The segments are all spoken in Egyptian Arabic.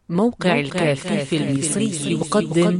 موقع الكافي المصري يقدم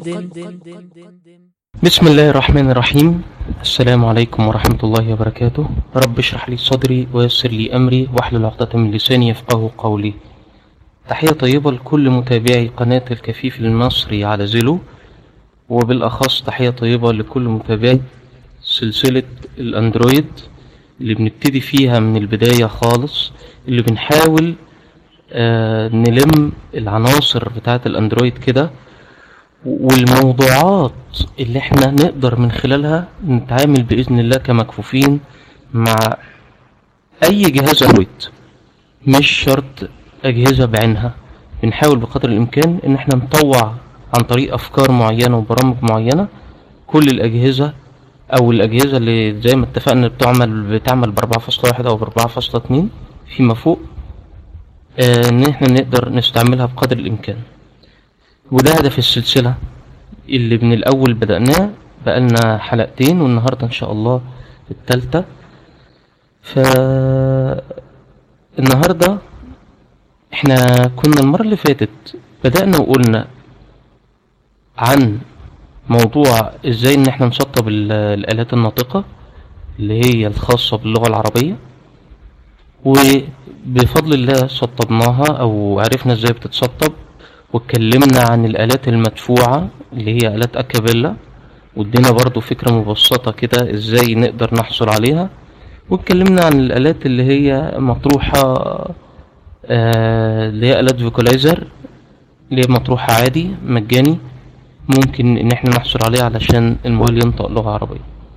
بسم الله الرحمن الرحيم السلام عليكم ورحمة الله وبركاته رب اشرح لي صدري ويسر لي أمري واحلل عقدة من لساني يفقه قولي تحية طيبة لكل متابعي قناة الكفيف المصري على زيلو وبالأخص تحية طيبة لكل متابعي سلسلة الأندرويد اللي بنبتدي فيها من البداية خالص اللي بنحاول آه نلم العناصر بتاعة الأندرويد كده والموضوعات اللي احنا نقدر من خلالها نتعامل بإذن الله كمكفوفين مع أي جهاز أندرويد مش شرط أجهزة بعينها بنحاول بقدر الإمكان إن احنا نطوع عن طريق أفكار معينة وبرامج معينة كل الأجهزة أو الأجهزة اللي زي ما اتفقنا بتعمل بتعمل بأربعة فاصلة واحد أو بأربعة فاصلة اتنين فيما فوق آه، إن احنا نقدر نستعملها بقدر الإمكان وده هدف السلسلة اللي من الأول بدأناه بقالنا حلقتين والنهاردة إن شاء الله التالتة ف النهاردة احنا كنا المرة اللي فاتت بدأنا وقلنا عن موضوع ازاي ان احنا نسطب ال- الآلات الناطقة اللي هي الخاصة باللغة العربية وبفضل الله سطبناها او عرفنا ازاي بتتسطب واتكلمنا عن الآلات المدفوعة اللي هي آلات أكابيلا وادينا برضو فكرة مبسطة كده ازاي نقدر نحصل عليها واتكلمنا عن الآلات اللي هي مطروحة آه، اللي هي آلات فيكولايزر اللي هي مطروحة عادي مجاني ممكن ان احنا نحصل عليها علشان الموبايل ينطق لغة عربية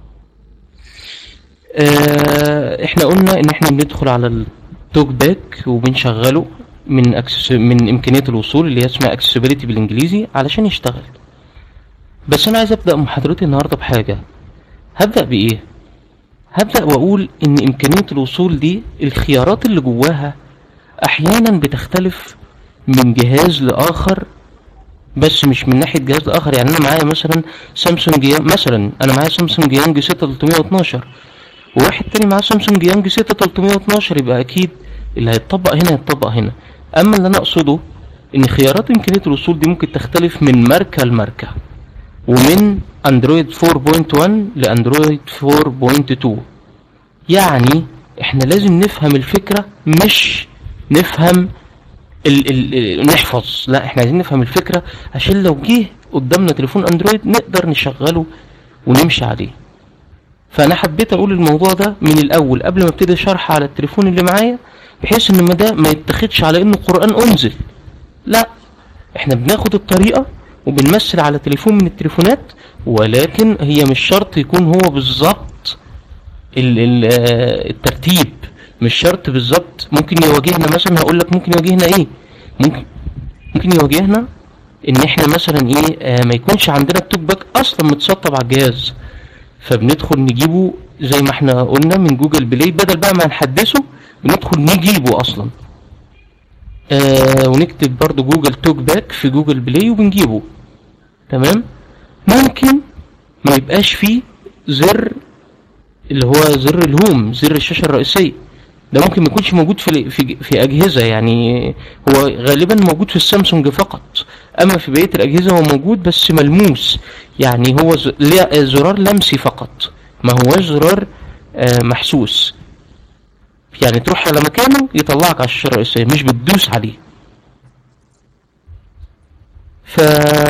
آه، احنا قلنا ان احنا بندخل على التوك باك وبنشغله من أكسس من امكانية الوصول اللي هي اسمها اكسسبيليتي بالانجليزي علشان يشتغل بس انا عايز ابدا محاضرتي النهارده بحاجه هبدا بايه هبدا واقول ان امكانيه الوصول دي الخيارات اللي جواها احيانا بتختلف من جهاز لاخر بس مش من ناحيه جهاز لاخر يعني انا معايا مثلا سامسونج يا- مثلا انا معايا سامسونج يانج 6312 وواحد تاني معاه سامسونج يانج 6312 يبقى اكيد اللي هيتطبق هنا هيتطبق هنا اما اللي انا اقصده ان خيارات امكانيه الوصول دي ممكن تختلف من ماركه لماركه ومن اندرويد 4.1 لاندرويد 4.2 يعني احنا لازم نفهم الفكره مش نفهم ال ال ال نحفظ لا احنا عايزين نفهم الفكره عشان لو جه قدامنا تليفون اندرويد نقدر نشغله ونمشي عليه فانا حبيت اقول الموضوع ده من الاول قبل ما ابتدي شرح على التليفون اللي معايا بحيث ان ما ده ما يتاخدش على انه قران انزل لا احنا بناخد الطريقه وبنمثل على تليفون من التليفونات ولكن هي مش شرط يكون هو بالظبط ال- ال- آه، الترتيب مش شرط بالظبط ممكن يواجهنا مثلا هقول لك ممكن يواجهنا ايه ممكن ممكن يواجهنا ان احنا مثلا ايه آه ما يكونش عندنا التوك باك اصلا متسطب على الجهاز فبندخل نجيبه زي ما احنا قلنا من جوجل بلاي بدل بقى ما نحدثه بندخل نجيبه اصلا آه ونكتب برضو جوجل توك باك في جوجل بلاي وبنجيبه تمام ممكن ما يبقاش فيه زر اللي هو زر الهوم زر الشاشة الرئيسية ده ممكن ما يكونش موجود في في في اجهزه يعني هو غالبا موجود في السامسونج فقط اما في بقيه الاجهزه هو موجود بس ملموس يعني هو ز- ليه- زرار لمسي فقط ما هوش زرار آه، محسوس يعني تروح على مكانه يطلعك على الشاشه الرئيسيه مش بتدوس عليه ف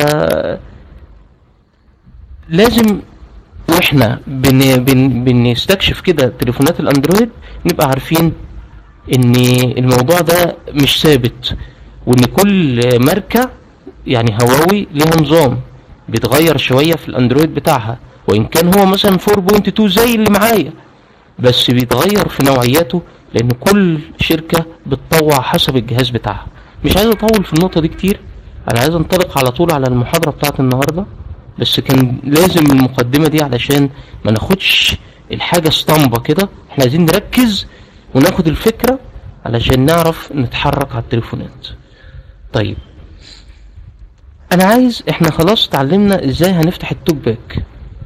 لازم واحنا بن بن بنستكشف كده تليفونات الاندرويد نبقى عارفين ان الموضوع ده مش ثابت وان كل ماركة يعني هواوي ليها نظام بيتغير شوية في الاندرويد بتاعها وان كان هو مثلا 4.2 زي اللي معايا بس بيتغير في نوعياته لان كل شركة بتطوع حسب الجهاز بتاعها مش عايز اطول في النقطة دي كتير انا عايز انطلق على طول على المحاضرة بتاعت النهاردة بس كان لازم المقدمة دي علشان ما ناخدش الحاجة اسطمبة كده احنا عايزين نركز وناخد الفكرة علشان نعرف نتحرك على التليفونات طيب انا عايز احنا خلاص اتعلمنا ازاي هنفتح التوك باك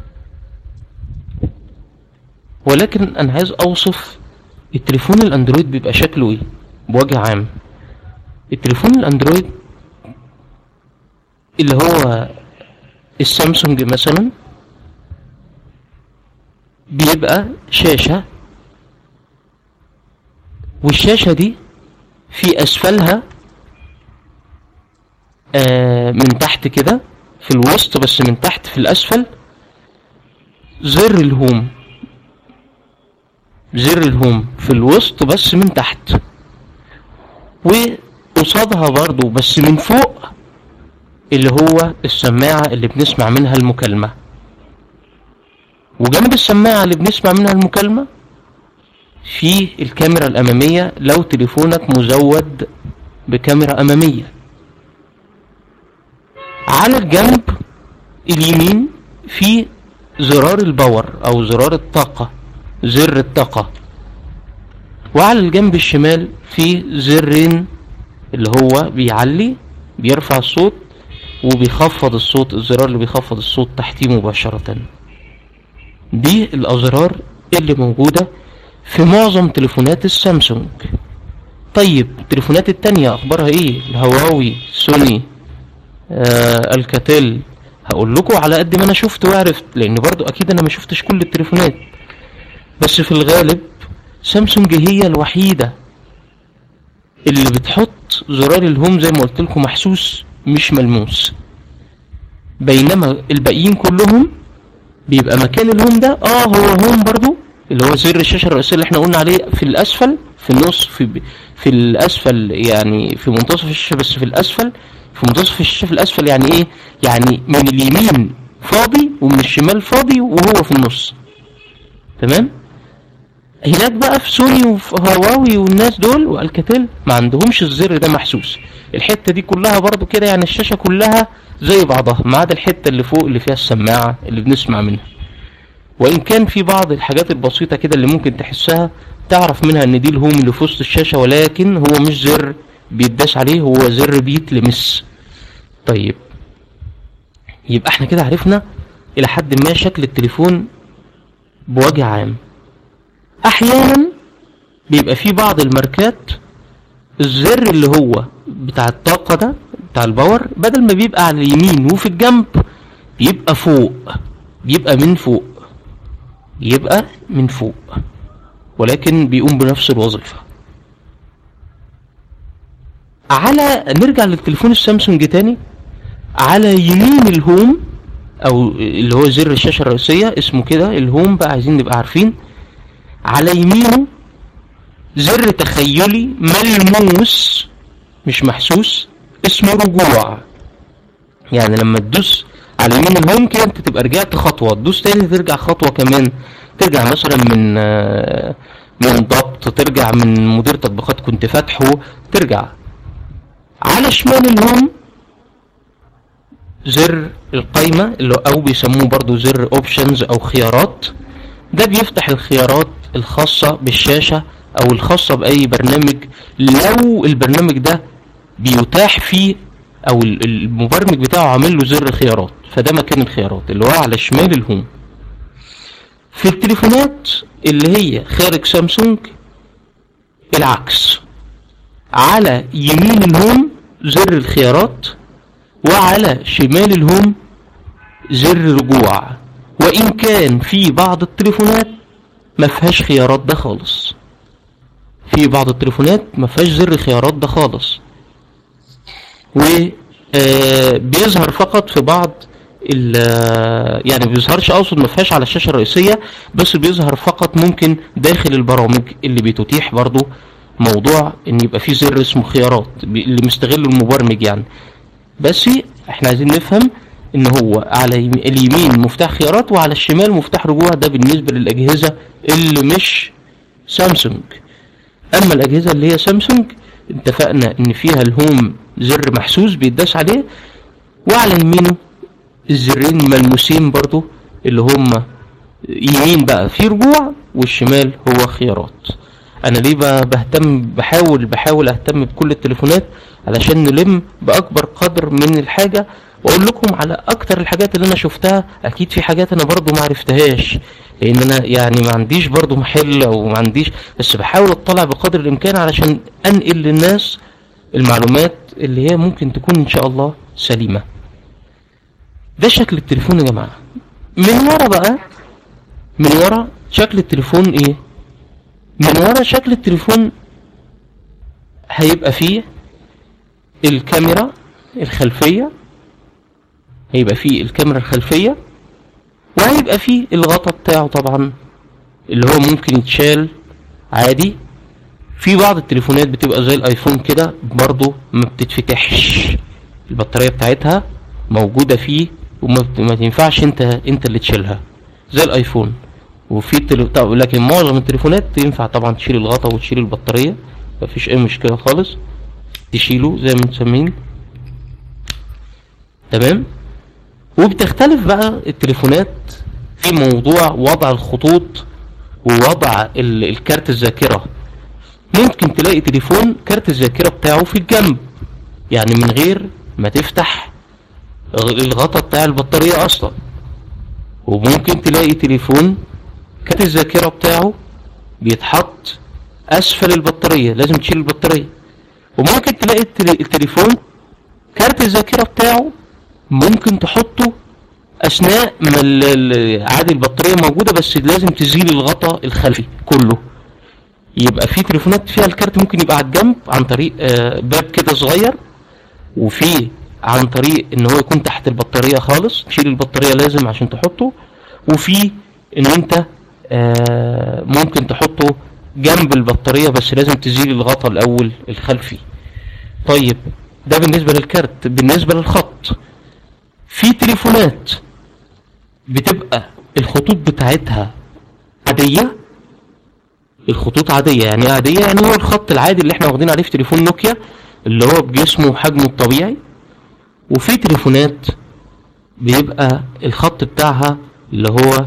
ولكن انا عايز اوصف التليفون الاندرويد بيبقى شكله ايه بوجه عام التليفون الاندرويد اللي هو السامسونج مثلا بيبقى شاشة والشاشة دي في أسفلها آه من تحت كده في الوسط بس من تحت في الأسفل زر الهوم زر الهوم في الوسط بس من تحت وقصادها برضو بس من فوق اللي هو السماعة اللي بنسمع منها المكالمة وجنب السماعة اللي بنسمع منها المكالمة في الكاميرا الأمامية لو تليفونك مزود بكاميرا أمامية على الجنب اليمين في زرار الباور أو زرار الطاقة زر الطاقة وعلى الجنب الشمال في زرين اللي هو بيعلي بيرفع الصوت وبيخفض الصوت الزرار اللي بيخفض الصوت تحتيه مباشرة دي الأزرار اللي موجودة في معظم تليفونات السامسونج طيب التليفونات التانية أخبارها إيه الهواوي سوني آه الكاتيل هقول لكم على قد ما أنا شفت وعرفت لأن برضو أكيد أنا ما شفتش كل التليفونات بس في الغالب سامسونج هي الوحيدة اللي بتحط زرار الهوم زي ما قلت لكم محسوس مش ملموس بينما الباقيين كلهم بيبقى مكان الهوم ده اه هو هوم برضو اللي هو زر الشاشه الرئيسيه اللي احنا قلنا عليه في الاسفل في النص في في الاسفل يعني في منتصف الشاشه بس في الاسفل في منتصف الشاشه في الاسفل يعني ايه يعني من اليمين فاضي ومن الشمال فاضي وهو في النص تمام هناك بقى في سوني وفي هواوي والناس دول والكاتيل ما عندهمش الزر ده محسوس الحته دي كلها برضو كده يعني الشاشه كلها زي بعضها ما عدا الحته اللي فوق اللي فيها السماعه اللي بنسمع منها وان كان في بعض الحاجات البسيطه كده اللي ممكن تحسها تعرف منها ان دي الهوم اللي في وسط الشاشه ولكن هو مش زر بيتداس عليه هو زر بيتلمس طيب يبقى احنا كده عرفنا الى حد ما شكل التليفون بوجه عام احيانا بيبقى في بعض الماركات الزر اللي هو بتاع الطاقة ده بتاع الباور بدل ما بيبقى على اليمين وفي الجنب بيبقى فوق بيبقى من فوق يبقى من فوق ولكن بيقوم بنفس الوظيفة على نرجع للتليفون السامسونج تاني على يمين الهوم او اللي هو زر الشاشة الرئيسية اسمه كده الهوم بقى عايزين نبقى عارفين على يمينه زر تخيلي ملموس مش محسوس اسمه رجوع يعني لما تدوس على يمين الهوم كده انت تبقى رجعت خطوة تدوس تاني ترجع خطوة كمان ترجع مثلا من من ضبط ترجع من مدير تطبيقات كنت فاتحه ترجع على شمال الهوم زر القايمة اللي او بيسموه برضو زر اوبشنز او خيارات ده بيفتح الخيارات الخاصة بالشاشة او الخاصة باي برنامج لو البرنامج ده بيتاح فيه او المبرمج بتاعه عامل له زر خيارات فده مكان الخيارات اللي هو على شمال الهوم في التليفونات اللي هي خارج سامسونج العكس على يمين الهوم زر الخيارات وعلى شمال الهوم زر رجوع وان كان في بعض التليفونات ما فيهاش خيارات ده خالص في بعض التليفونات ما فيهاش زر خيارات ده خالص و بيظهر فقط في بعض يعني بيظهرش اقصد ما فيهاش على الشاشه الرئيسيه بس بيظهر فقط ممكن داخل البرامج اللي بتتيح برضو موضوع ان يبقى في زر اسمه خيارات اللي مستغله المبرمج يعني بس احنا عايزين نفهم ان هو على اليمين مفتاح خيارات وعلى الشمال مفتاح رجوع ده بالنسبه للاجهزه اللي مش سامسونج اما الاجهزه اللي هي سامسونج اتفقنا ان فيها الهوم زر محسوس بيتداس عليه وعلى يمينه الزرين ملموسين برضو اللي هم يمين بقى في رجوع والشمال هو خيارات انا ليه بهتم بحاول بحاول اهتم بكل التليفونات علشان نلم باكبر قدر من الحاجة واقول لكم على اكتر الحاجات اللي انا شفتها اكيد في حاجات انا برضو ما عرفتهاش لان انا يعني ما عنديش برضو محل او ما عنديش بس بحاول اطلع بقدر الامكان علشان انقل للناس المعلومات اللي هي ممكن تكون ان شاء الله سليمة ده شكل التليفون يا جماعة من ورا بقى من ورا شكل التليفون ايه من ورا شكل التليفون هيبقى فيه الكاميرا الخلفية هيبقى فيه الكاميرا الخلفية وهيبقى فيه الغطا بتاعه طبعا اللي هو ممكن يتشال عادي في بعض التليفونات بتبقى زي الايفون كده برضو ما بتتفتحش البطارية بتاعتها موجودة فيه وما بت- ما تنفعش انت انت اللي تشيلها زي الايفون وفي تلو... طب لكن معظم التليفونات ينفع طبعا تشيل الغطا وتشيل البطارية مفيش اي مشكلة خالص تشيله زي ما مسمين تمام وبتختلف بقى التليفونات في موضوع وضع الخطوط ووضع ال- الكارت الذاكرة ممكن تلاقي تليفون كارت الذاكرة بتاعه في الجنب يعني من غير ما تفتح الغطا بتاع البطارية اصلا وممكن تلاقي تليفون كارت الذاكرة بتاعه بيتحط اسفل البطارية لازم تشيل البطارية وممكن تلاقي التلي- التليفون كارت الذاكرة بتاعه ممكن تحطه اثناء ما ال- ال- عادي البطارية موجودة بس لازم تزيل الغطا الخلفي كله يبقى في تليفونات فيها الكارت ممكن يبقى على الجنب عن طريق آه، باب كده صغير وفي عن طريق ان هو يكون تحت البطارية خالص تشيل البطارية لازم عشان تحطه وفي ان انت آه، ممكن تحطه جنب البطارية بس لازم تزيل الغطا الاول الخلفي طيب ده بالنسبة للكارت بالنسبة للخط في تليفونات بتبقى الخطوط بتاعتها عادية الخطوط عادية يعني ايه عادية يعني هو الخط العادي اللي احنا واخدين عليه في تليفون نوكيا اللي هو بجسمه وحجمه الطبيعي وفي تليفونات بيبقى الخط بتاعها اللي هو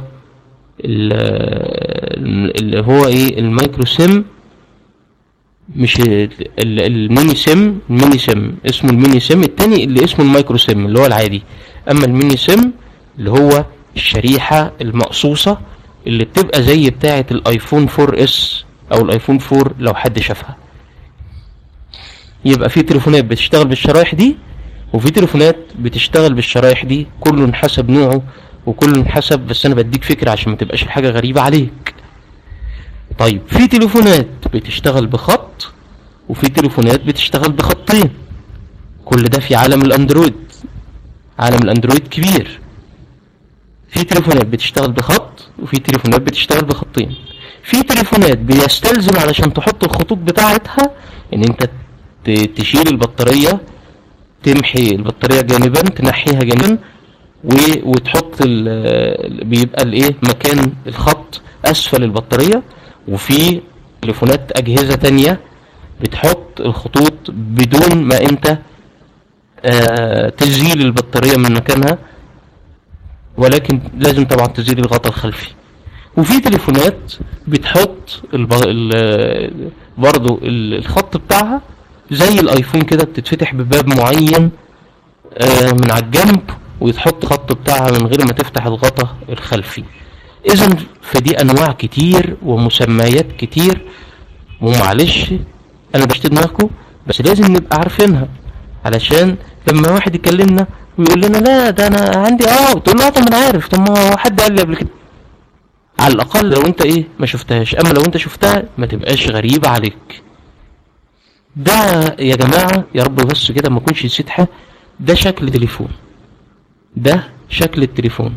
ال- اللي هو ايه المايكرو سيم مش ال- ال- الميني سيم الميني سيم اسمه الميني سيم التاني اللي اسمه المايكرو سيم اللي هو العادي اما الميني سيم اللي هو الشريحة المقصوصة اللي بتبقى زي بتاعة الايفون 4 اس او الايفون 4 لو حد شافها يبقى في تليفونات بتشتغل بالشرايح دي وفي تليفونات بتشتغل بالشرايح دي كله حسب نوعه وكله حسب بس انا بديك فكرة عشان ما تبقاش الحاجة غريبة عليك طيب في تليفونات بتشتغل بخط وفي تليفونات بتشتغل بخطين كل ده في عالم الاندرويد عالم الاندرويد كبير في تليفونات بتشتغل بخط وفي تليفونات بتشتغل بخطين في تليفونات بيستلزم علشان تحط الخطوط بتاعتها ان انت ت- تشيل البطارية تمحي البطارية جانبا تنحيها جانبا و- وتحط ال- بيبقى الايه مكان الخط اسفل البطارية وفي تليفونات اجهزة تانية بتحط الخطوط بدون ما انت آه، تزيل البطارية من مكانها ولكن لازم طبعا تزيل الغطاء الخلفي وفي تليفونات بتحط الب... ال... برضو ال- الخط بتاعها زي الايفون كده بتتفتح بباب معين آه، من على الجنب ويتحط خط بتاعها من غير ما تفتح الغطاء الخلفي اذا فدي انواع كتير ومسميات كتير ومعلش انا بشتي دماغكم بس لازم نبقى عارفينها علشان لما واحد يكلمنا ويقول لنا لا ده انا عندي اه تقول له آه، طب ما انا عارف طب ما هو حد قال لي قبل كده على الاقل لو انت ايه ما شفتهاش اما لو انت شفتها ما تبقاش غريبة عليك ده يا جماعة يا رب بس كده ما اكونش نسيت حاجة ده شكل تليفون ده شكل التليفون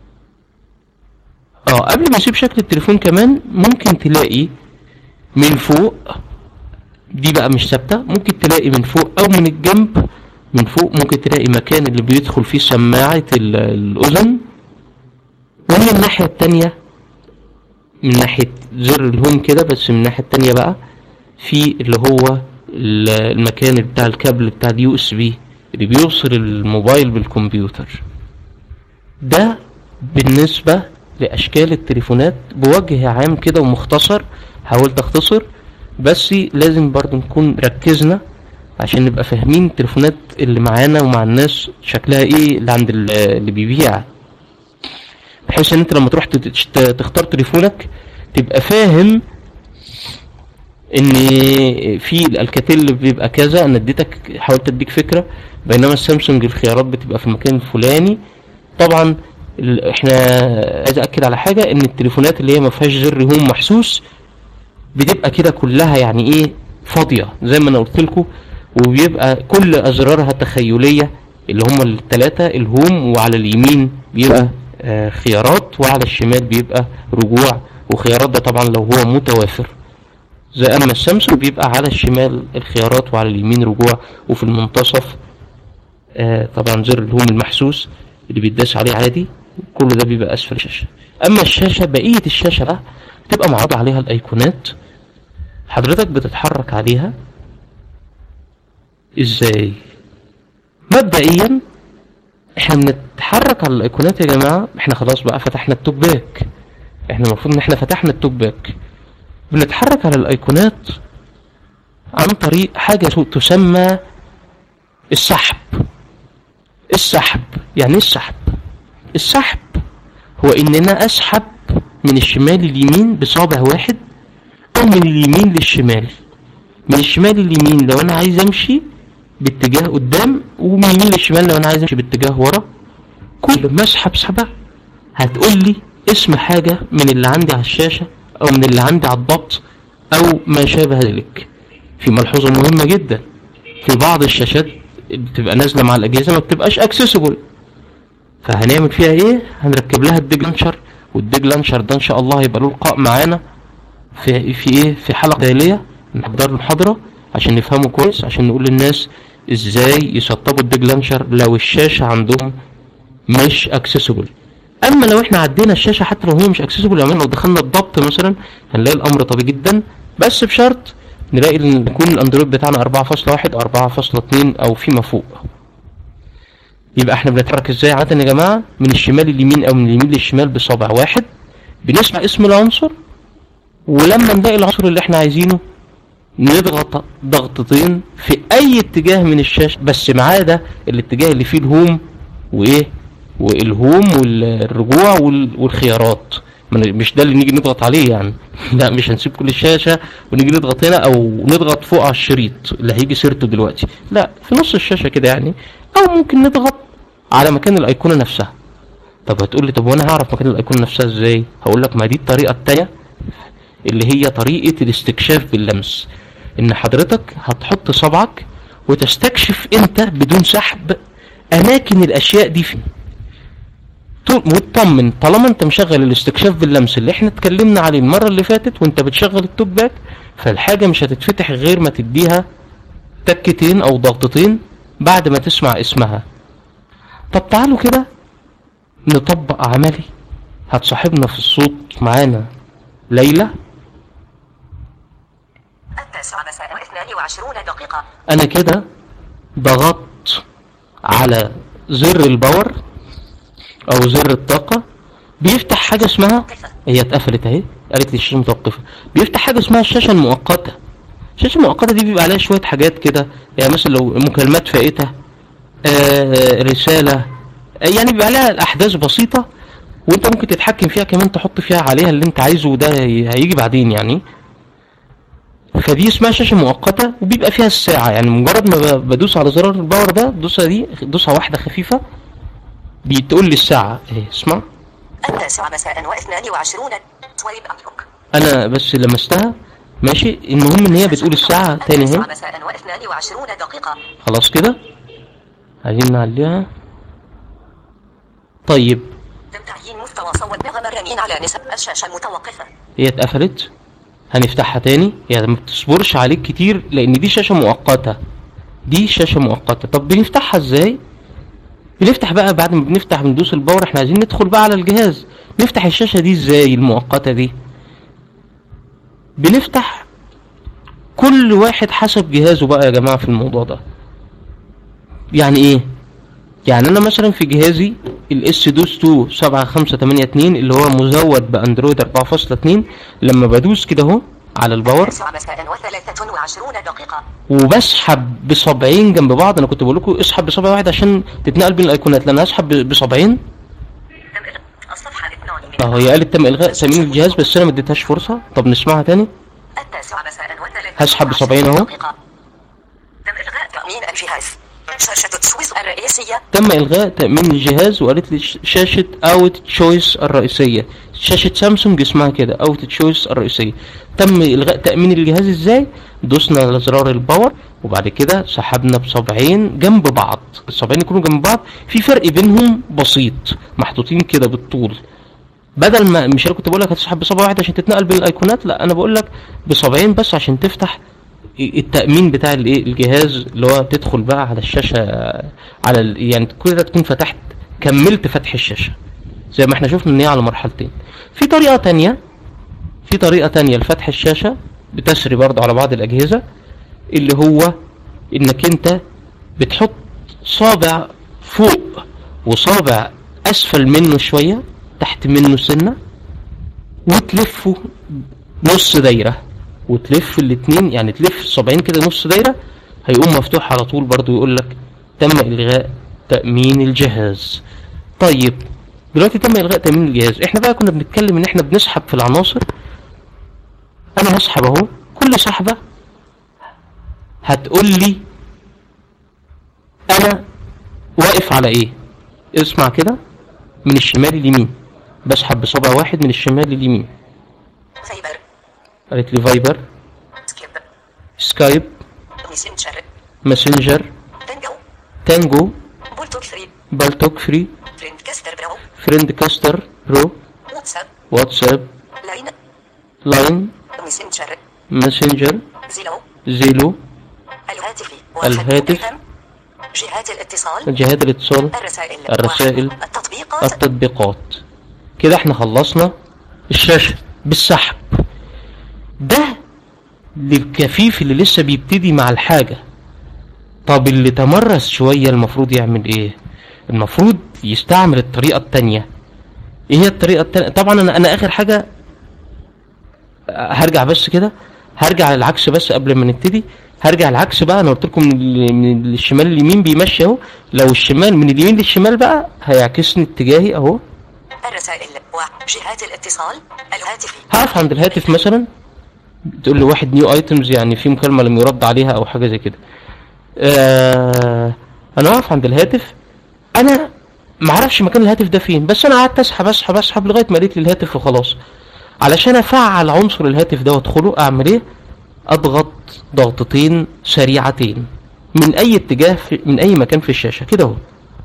اه قبل ما اسيب شكل التليفون كمان ممكن تلاقي من فوق دي بقى مش ثابته ممكن تلاقي من فوق او من الجنب من فوق ممكن تلاقي مكان اللي بيدخل فيه سماعه ال- الاذن ومن الناحيه التانية من ناحيه زر الهوم كده بس من الناحيه التانية بقى في اللي هو ال- المكان بتاع الكابل بتاع اليو اس بي اللي بيوصل الموبايل بالكمبيوتر ده بالنسبة لأشكال التليفونات بوجه عام كده ومختصر حاولت أختصر بس لازم برضو نكون ركزنا عشان نبقى فاهمين التليفونات اللي معانا ومع الناس شكلها ايه اللي عند ال- اللي بيبيع بحيث ان انت لما تروح تت- تشت- تختار تليفونك تبقى فاهم ان في الكاتيل بيبقى كذا انا اديتك حاولت اديك فكره بينما السامسونج الخيارات بتبقى في المكان الفلاني طبعا ال- احنا عايز اكد على حاجه ان التليفونات اللي هي ما فيهاش زر هوم محسوس بتبقى كده كلها يعني ايه فاضيه زي ما انا قلت لكم وبيبقى كل ازرارها تخيليه اللي هم الثلاثه الهوم وعلى اليمين بيبقى آه، خيارات وعلى الشمال بيبقى رجوع وخيارات ده طبعا لو هو متوافر زي اما السامسونج بيبقى على الشمال الخيارات وعلى اليمين رجوع وفي المنتصف آه طبعا زر الهوم المحسوس اللي بيتداس عليه عادي كل ده بيبقى اسفل الشاشه اما الشاشه بقيه الشاشه بقى بتبقى معروض عليها الايقونات حضرتك بتتحرك عليها ازاي مبدئيا احنا بنتحرك على الايقونات يا جماعه احنا خلاص بقى فتحنا التوك باك احنا المفروض ان احنا فتحنا التوك باك بنتحرك على الايقونات عن طريق حاجه تسمى السحب السحب يعني ايه السحب السحب هو ان انا اسحب من الشمال اليمين بصابع واحد او من اليمين للشمال من الشمال اليمين لو انا عايز امشي باتجاه قدام ومن اليمين للشمال لو انا عايز امشي باتجاه ورا كل ما اسحب سحبه هتقول لي اسم حاجه من اللي عندي على الشاشه او من اللي عندي على الضبط او ما شابه ذلك في ملحوظه مهمه جدا في بعض الشاشات بتبقى نازله مع الاجهزه ما بتبقاش اكسسبل فهنعمل فيها ايه هنركب لها الديج لانشر والديج لانشر ده ان شاء الله هيبقى له لقاء معانا في في ايه في حلقه تاليه نحضر المحاضره عشان نفهمه كويس عشان نقول للناس ازاي يسطبوا الديج لانشر لو الشاشه عندهم مش اكسسبل اما لو احنا عدينا الشاشه حتى لو هي مش اكسسبل يعني لو دخلنا الضبط مثلا هنلاقي الامر طبيعي جدا بس بشرط نلاقي ان يكون الاندرويد بتاعنا 4.1 4.2 او فيما فوق يبقى احنا بنتحرك ازاي عاده يا جماعه من الشمال اليمين او من اليمين للشمال بصابع واحد بنسمع اسم العنصر ولما نلاقي العنصر اللي احنا عايزينه نضغط ضغطتين في اي اتجاه من الشاشه بس ما عدا الاتجاه اللي فيه الهوم وايه والهوم والرجوع وال- والخيارات ما- مش ده اللي نيجي نضغط عليه يعني لا مش هنسيب كل الشاشه ونيجي نضغط هنا او نضغط فوق على الشريط اللي هيجي سيرته دلوقتي لا في نص الشاشه كده يعني او ممكن نضغط على مكان الايقونه نفسها طب هتقول لي طب وانا هعرف مكان الايقونه نفسها ازاي هقول لك ما دي الطريقه التانيه اللي هي طريقه الاستكشاف باللمس ان حضرتك هتحط صبعك وتستكشف انت بدون سحب اماكن الاشياء دي فين طول- مطمن طالما انت مشغل الاستكشاف باللمس اللي احنا اتكلمنا عليه المره اللي فاتت وانت بتشغل التوك باك فالحاجه مش هتتفتح غير ما تديها تكتين او ضغطتين بعد ما تسمع اسمها طب تعالوا كده نطبق عملي هتصاحبنا في الصوت معانا ليلى التاسعة مساء واثنان وعشرون دقيقة انا كده ضغطت على زر الباور او زر الطاقة بيفتح حاجة اسمها هي اتقفلت اهي قالت لي الشاشة متوقفة بيفتح حاجة اسمها الشاشة المؤقتة الشاشة المؤقتة دي بيبقى عليها شوية حاجات كده يعني مثلا لو مكالمات فائتة آه رسالة آه يعني بيبقى عليها احداث بسيطة وانت ممكن تتحكم فيها كمان تحط فيها عليها اللي انت عايزه وده هي- هيجي بعدين يعني فدي اسمها شاشه مؤقته وبيبقى فيها الساعه يعني مجرد ما ب- بدوس على زرار الباور ده دوسه دي دوسه واحده خفيفه بتقول لي الساعه اهي اسمع التاسعة مساء واثنان وعشرون سويب أملك انا بس لمستها ماشي المهم ان هي بتقول الساعه تاني التاسعة اهي مساء واثنان وعشرون دقيقة خلاص كده عايزين نعليها طيب تم تعيين مستوى صوت نغم الرنين على نسب الشاشة المتوقفة هي اتقفلت هنفتحها تاني يعني ما بتصبرش عليك كتير لان دي شاشه مؤقته دي شاشه مؤقته طب بنفتحها ازاي بنفتح بقى بعد ما بنفتح بندوس الباور احنا عايزين ندخل بقى على الجهاز نفتح الشاشه دي ازاي المؤقته دي بنفتح كل واحد حسب جهازه بقى يا جماعه في الموضوع ده يعني ايه يعني انا مثلا في جهازي الاس دوس 2 7582 اللي هو مزود باندرويد 4.2 لما بدوس كده اهو على الباور التاسعة مساء وثلاثة وعشرون دقيقة وبسحب بصبعين جنب بعض انا كنت بقول لكم اسحب بصبع واحد عشان تتنقل بين الايقونات لان اسحب ب- بصبعين تم إلغاء الصفحة اثنان من اهو هي قالت تم الغاء تامين الجهاز بس انا ما اديتهاش فرصه طب نسمعها تاني التاسعة مساء وثلاثة هسحب بصبعين أهو. دقيقة. تم إلغاء تأمين الجهاز شاشة سويس الرنين الرئيسية تم الغاء تامين الجهاز وقالت لي ش- شاشه اوت تشويس الرئيسيه شاشه سامسونج اسمها كده اوت تشويس الرئيسيه تم الغاء تامين الجهاز ازاي دوسنا على زرار الباور وبعد كده سحبنا بصبعين جنب بعض الصبعين يكونوا جنب بعض في فرق بينهم بسيط محطوطين كده بالطول بدل ما مش انا كنت بقول لك هتسحب بصبع واحد عشان تتنقل بين الايقونات لا انا بقول لك بصبعين بس عشان تفتح التامين بتاع الايه الجهاز اللي هو تدخل بقى على الشاشه على ال... يعني كده تكون فتحت كملت فتح الشاشه زي ما احنا شفنا ان هي على مرحلتين في طريقه تانية في طريقه تانية لفتح الشاشه بتسري برضه على بعض الاجهزه اللي هو انك انت بتحط صابع فوق وصابع اسفل منه شويه تحت منه سنه وتلفه نص دايره وتلف الاتنين يعني تلف الصابعين كده نص دايره هيقوم مفتوح على طول برضو يقول لك تم الغاء تامين الجهاز طيب دلوقتي تم الغاء تامين الجهاز احنا بقى كنا بنتكلم ان احنا بنسحب في العناصر انا هسحب اهو كل سحبه هتقول لي انا واقف على ايه اسمع كده من الشمال لليمين بسحب بصبع واحد من الشمال لليمين فايبر قالت لي فايبر سكيب سكايب ميسنجر ماسنجر تنجو تانجو بولتوك فري بالتوك فري فريند كاستر برو فريند كاستر برو واتساب واتساب لاين لاين ميسنجر ماسنجر زيلو زيلو الهاتف الهاتف. والخدمة. جهات الاتصال جهات الاتصال الرسائل الرسائل. واحد. التطبيقات التطبيقات كده احنا خلصنا الشاشة بالسحب ده للكفيف اللي لسه بيبتدي مع الحاجة طب اللي تمرس شوية المفروض يعمل ايه المفروض يستعمل الطريقة التانية ايه هي الطريقة التانية طبعا انا انا اخر حاجة هرجع بس كده هرجع للعكس بس قبل ما نبتدي هرجع العكس بقى انا قلت لكم من ال- من الشمال لليمين بيمشي اهو لو الشمال من اليمين للشمال بقى هيعكسني اتجاهي اهو الرسائل وجهات الاتصال الهاتف هقف عند الهاتف مثلا تقول لي واحد نيو ايتمز يعني في مكالمه لم يرد عليها او حاجه زي كده آه انا واقف عند الهاتف انا ما اعرفش مكان الهاتف ده فين بس انا قعدت اسحب اسحب اسحب لغايه ما لقيت لي الهاتف وخلاص علشان افعل عنصر الهاتف ده وادخله اعمل ايه اضغط ضغطتين سريعتين من اي اتجاه في من اي مكان في الشاشه كده اهو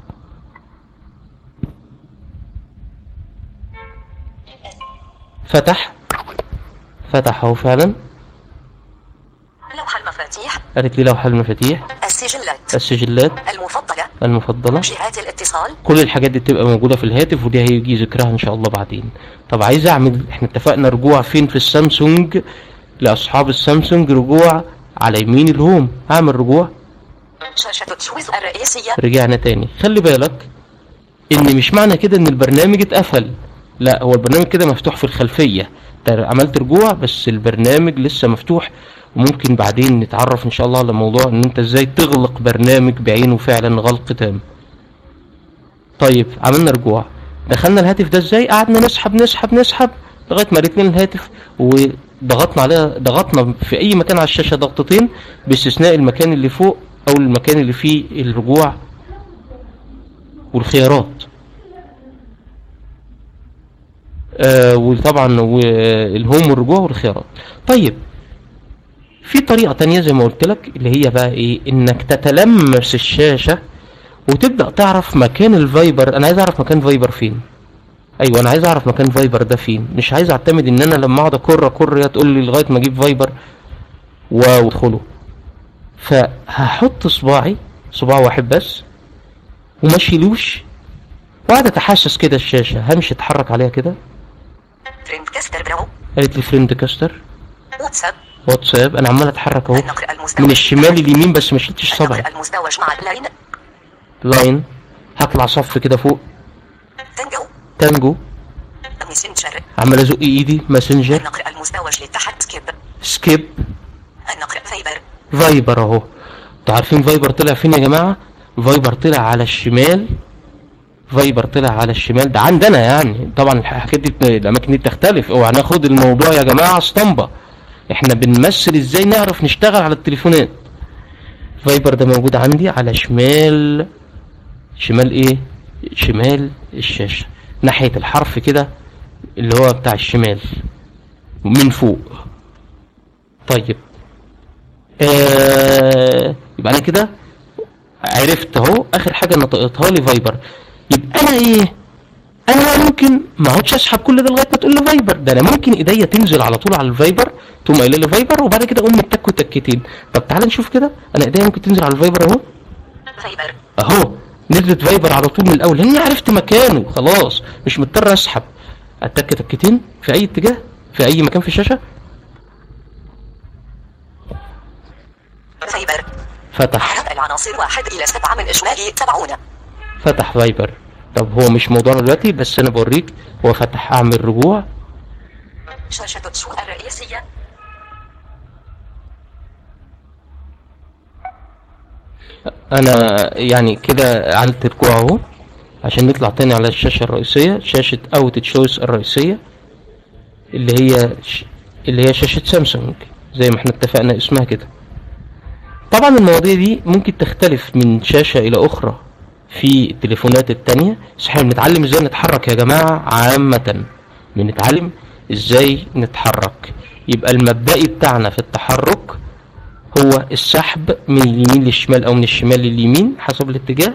فتح فتح اهو فعلا لوح المفاتيح قالت لي لوحة المفاتيح السجلات السجلات المفضلة المفضلة جهات الاتصال كل الحاجات دي بتبقى موجودة في الهاتف ودي هيجي ذكرها ان شاء الله بعدين طب عايز اعمل احنا اتفقنا رجوع فين في السامسونج لاصحاب السامسونج رجوع على يمين الهوم اعمل رجوع شاشة تشويز الرئيسية رجعنا تاني خلي بالك ان مش معنى كده ان البرنامج اتقفل لا هو البرنامج كده مفتوح في الخلفية انت عملت رجوع بس البرنامج لسه مفتوح وممكن بعدين نتعرف ان شاء الله على موضوع ان انت ازاي تغلق برنامج بعينه فعلا غلق تام طيب عملنا رجوع دخلنا الهاتف ده ازاي قعدنا نسحب نسحب نسحب لغايه ما لقينا الهاتف وضغطنا عليها ضغطنا في اي مكان على الشاشه ضغطتين باستثناء المكان اللي فوق او المكان اللي فيه الرجوع والخيارات آه وطبعا والهوم والرجوع والخيارات طيب في طريقة تانية زي ما قلت لك اللي هي بقى ايه انك تتلمس الشاشة وتبدأ تعرف مكان الفايبر انا عايز اعرف مكان فايبر فين ايوه انا عايز اعرف مكان فايبر ده فين مش عايز اعتمد ان انا لما اقعد اكر اكر هي تقول لي لغايه ما اجيب فايبر وادخله فهحط صباعي صباع واحد بس وما اشيلوش واقعد اتحسس كده الشاشه همشي اتحرك عليها كده فريند كاستر برو قالت لي فريند كاستر واتساب واتساب انا عمال اتحرك اهو النقر المزدوج من الشمال لليمين بس ما شلتش صبعي النقر المزدوج مع اللاين لاين هطلع صف كده فوق تنجو تانجو ميسنجر عمال ازق ايدي ماسنجر النقر المزدوج لتحت سكيب سكيب النقر فايبر فايبر اهو انتوا عارفين فايبر طلع فين يا جماعه فايبر طلع على الشمال فايبر طلع على الشمال ده عندنا يعني طبعا الحاجات دي الاماكن دي بتختلف اوعى ناخد الموضوع يا جماعه اسطمبه احنا بنمثل ازاي نعرف نشتغل على التليفونات فايبر ده موجود عندي على شمال شمال ايه شمال الشاشة ناحية الحرف كده اللي هو بتاع الشمال من فوق طيب آه يبقى انا كده عرفت اهو اخر حاجه نطقتها لي فايبر يبقى انا ايه انا ممكن ما اقعدش اسحب كل ده لغايه ما تقول لي فايبر ده انا ممكن ايديا تنزل على طول على الفايبر تقوم قايله لي فايبر وبعد كده اقوم متك وتكتين طب تعالى نشوف كده انا ايديا ممكن تنزل على الفايبر اهو فايبر اهو نزلت فايبر على طول من الاول لاني عرفت مكانه خلاص مش مضطر اسحب اتك تكتين في اي اتجاه في اي مكان في الشاشه فايبر فتح عدد العناصر واحد إلى سبعة من إجمالي سبعون فتح فايبر طب هو مش موضوعنا دلوقتي بس انا بوريك هو فتح اعمل رجوع شاشة الشو الرئيسية انا يعني كده عملت رجوع اهو عشان نطلع تاني على الشاشة الرئيسية شاشة اوت تشويس الرئيسية اللي هي ش... اللي هي شاشة سامسونج زي ما احنا اتفقنا اسمها كده طبعا المواضيع دي ممكن تختلف من شاشة الى اخرى في التليفونات التانية بس احنا بنتعلم ازاي نتحرك يا جماعة عامة بنتعلم ازاي نتحرك يبقى المبدئي بتاعنا في التحرك هو السحب من اليمين للشمال او من الشمال لليمين حسب الاتجاه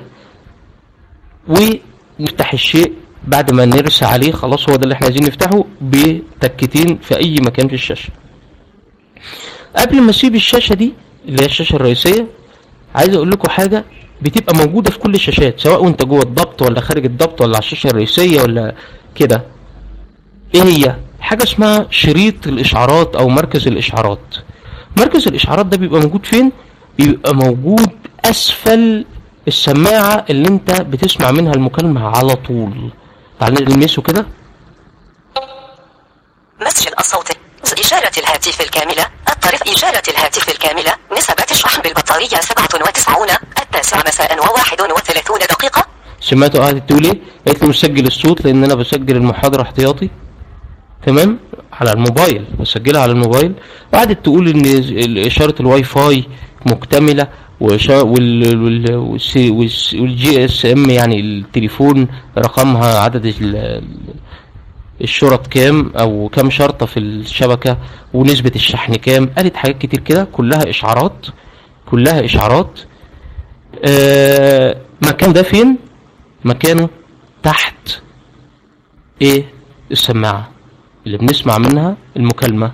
ونفتح الشيء بعد ما نرسى عليه خلاص هو ده اللي احنا عايزين نفتحه بتكتين في اي مكان في الشاشة قبل ما اسيب الشاشة دي اللي هي الشاشة الرئيسية عايز اقول لكم حاجة بتبقى موجودة في كل الشاشات سواء وانت جوه الضبط ولا خارج الضبط ولا على الشاشة الرئيسية ولا كده ايه هي حاجة اسمها شريط الاشعارات او مركز الاشعارات مركز الاشعارات ده بيبقى موجود فين بيبقى موجود اسفل السماعة اللي انت بتسمع منها المكالمة على طول تعال نلمسه كده مسجل الصوت إشارة الهاتف الكاملة الطرف إشارة الهاتف الكاملة نسبة الشحن بالبطارية 97 التاسعة مساء وواحد وثلاثون دقيقة سمعته قاعدة تقول ايه قالت لي مش سجل الصوت لان انا بسجل المحاضرة احتياطي تمام على الموبايل بسجلها على الموبايل وقعدت تقول ان ال- اشارة الواي فاي مكتملة وإشا- وال وال والسي- والس- والجي اس ام يعني التليفون رقمها عدد ال- ال- الشرط كام او كام شرطة في الشبكة ونسبة الشحن كام قالت حاجات كتير كده كلها اشعارات كلها اشعارات آه مكان ده فين مكانه تحت ايه السماعة اللي بنسمع منها المكالمة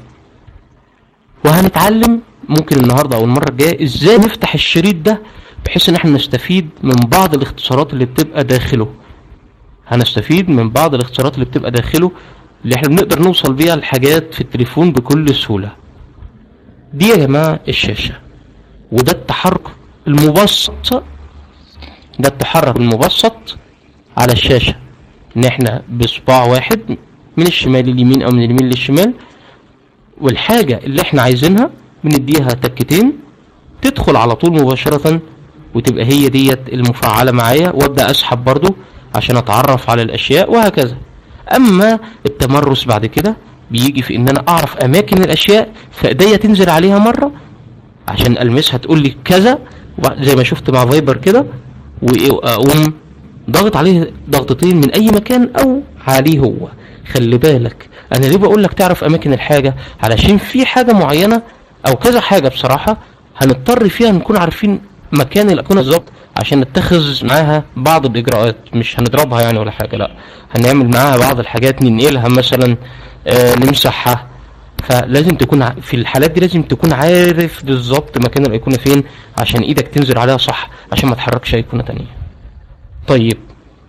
وهنتعلم ممكن النهاردة او المرة الجاية ازاي نفتح الشريط ده بحيث ان احنا نستفيد من بعض الاختصارات اللي بتبقى داخله هنستفيد من بعض الاختصارات اللي بتبقى داخله اللي احنا بنقدر نوصل بيها لحاجات في التليفون بكل سهولة دي يا جماعة الشاشة وده التحرك المبسط ده التحرك المبسط على الشاشة ان احنا بصباع واحد من الشمال لليمين او من اليمين للشمال والحاجة اللي احنا عايزينها بنديها تكتين تدخل على طول مباشرة وتبقى هي ديت المفعلة معايا وابدأ اسحب برضو عشان اتعرف على الاشياء وهكذا اما التمرس بعد كده بيجي في ان انا اعرف اماكن الاشياء فايديا تنزل عليها مرة عشان المسها تقول لي كذا وبعد- زي ما شفت مع فايبر كده واقوم ضغط عليه ضغطتين من اي مكان او عليه هو خلي بالك انا ليه بقول لك تعرف اماكن الحاجة علشان في حاجة معينة او كذا حاجة بصراحة هنضطر فيها نكون عارفين مكان الايقونة بالظبط عشان نتخذ معاها بعض الاجراءات مش هنضربها يعني ولا حاجة لا هنعمل معاها بعض الحاجات ننقلها مثلا آه نمسحها فلازم تكون ع- في الحالات دي لازم تكون عارف بالظبط مكان الايقونة فين عشان ايدك تنزل عليها صح عشان ما تحركش ايقونة تانية طيب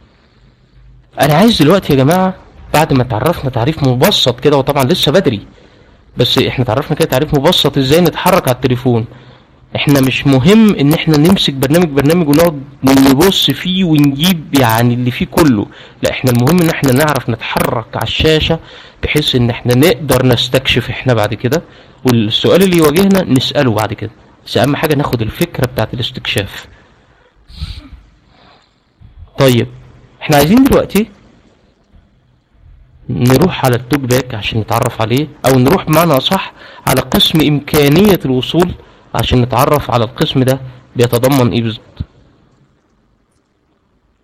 انا عايز دلوقتي يا جماعة بعد ما تعرفنا تعريف مبسط كده وطبعا لسه بدري بس احنا تعرفنا كده تعريف مبسط ازاي نتحرك على التليفون احنا مش مهم ان احنا نمسك برنامج برنامج ونقعد نبص فيه ونجيب يعني اللي فيه كله لا احنا المهم ان احنا نعرف نتحرك على الشاشة بحيث ان احنا نقدر نستكشف احنا بعد كده والسؤال اللي يواجهنا نسأله بعد كده بس اهم حاجة ناخد الفكرة بتاعت الاستكشاف طيب احنا عايزين دلوقتي نروح على التوك باك عشان نتعرف عليه او نروح بمعنى اصح على قسم امكانية الوصول عشان نتعرف على القسم ده بيتضمن ايه بالظبط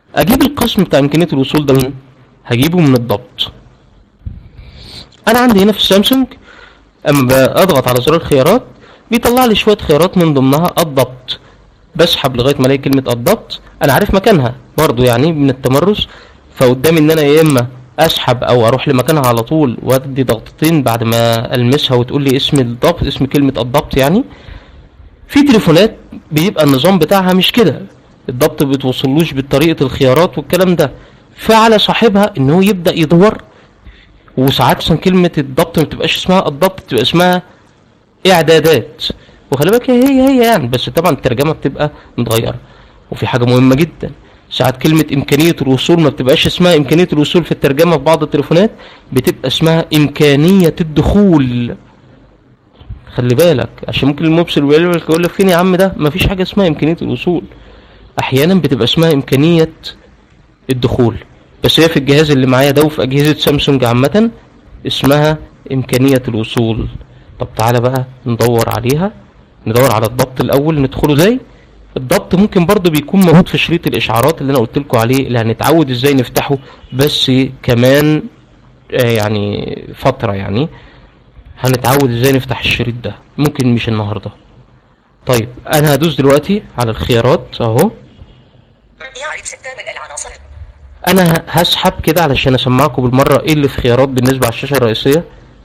اجيب القسم بتاع امكانيه الوصول ده من هجيبه من الضبط انا عندي هنا في السامسونج اما اضغط على زرار الخيارات بيطلع لي شويه خيارات من ضمنها الضبط بسحب لغايه ما الاقي كلمه الضبط انا عارف مكانها برضو يعني من التمرس فقدامي ان انا يا اما اسحب او اروح لمكانها على طول وادي ضغطتين بعد ما المسها وتقول لي اسم الضبط اسم كلمه الضبط يعني في تليفونات بيبقى النظام بتاعها مش كده الضبط بتوصلوش بطريقه الخيارات والكلام ده فعلى صاحبها ان هو يبدا يدور وساعات مثلا كلمه الضبط ما بتبقاش اسمها الضبط بتبقى اسمها اعدادات وخلي بالك هي هي يعني بس طبعا الترجمه بتبقى متغيره وفي حاجه مهمه جدا ساعات كلمة إمكانية الوصول ما بتبقاش اسمها إمكانية الوصول في الترجمة في بعض التليفونات بتبقى اسمها إمكانية الدخول خلي بالك عشان ممكن المبصر يقول لك فين يا عم ده مفيش حاجة اسمها إمكانية الوصول أحيانا بتبقى اسمها إمكانية الدخول بس هي في الجهاز اللي معايا ده وفي أجهزة سامسونج عامة اسمها إمكانية الوصول طب تعالى بقى ندور عليها ندور على الضبط الأول ندخله ازاي الضبط ممكن برضو بيكون موجود في شريط الاشعارات اللي انا قلت لكم عليه اللي هنتعود ازاي نفتحه بس كمان آه يعني فترة يعني هنتعود ازاي نفتح الشريط ده ممكن مش النهاردة طيب انا هدوس دلوقتي على الخيارات اهو يعرف ستة من العناصر انا هسحب كده علشان اسمعكم بالمرة ايه اللي في خيارات بالنسبة على الشاشة الرئيسية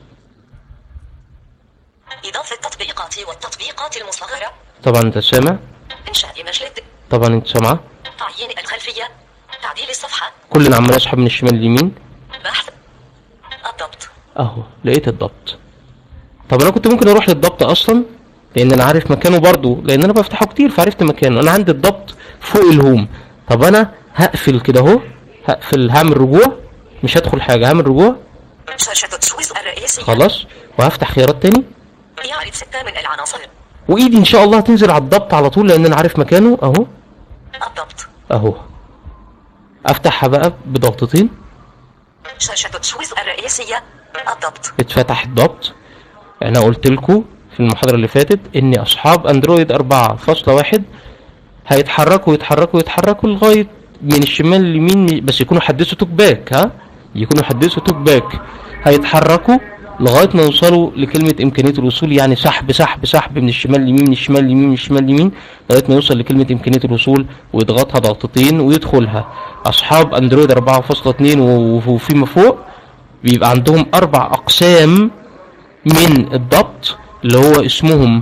إضافة التطبيقات والتطبيقات المصغرة طبعا انت سامع إنشاء مجلد طبعا انت سامعة تعيين الخلفية تعديل الصفحة كل اللي عمال اسحب من الشمال لليمين بحث الضبط اهو لقيت الضبط طب انا كنت ممكن اروح للضبط اصلا لان انا عارف مكانه برضو لان انا بفتحه كتير فعرفت مكانه انا عندي الضبط فوق الهوم طب انا هقفل كده اهو هقفل هعمل رجوع مش هدخل حاجه هعمل رجوع شاشة التشويش الرئيسية خلاص وهفتح خيارات تاني يعرف ستة من العناصر وايدي ان شاء الله هتنزل على الضبط على طول لان انا عارف مكانه اهو الضبط اهو افتحها بقى بضغطتين شاشة التشويش الرئيسية الضبط اتفتح الضبط انا قلت لكم في المحاضرة اللي فاتت ان اصحاب اندرويد 4.1 هيتحركوا يتحركوا يتحركوا لغاية من الشمال لليمين بس يكونوا حدثوا توك باك ها يكونوا حدثوا توك باك هيتحركوا لغاية ما يوصلوا لكلمة إمكانية الوصول يعني سحب سحب سحب من الشمال لليمين من الشمال لليمين من الشمال لليمين لغاية ما يوصل لكلمة إمكانية الوصول ويضغطها ضغطتين ويدخلها أصحاب أندرويد 4.2 وفيما فوق بيبقى عندهم أربع أقسام من الضبط اللي هو اسمهم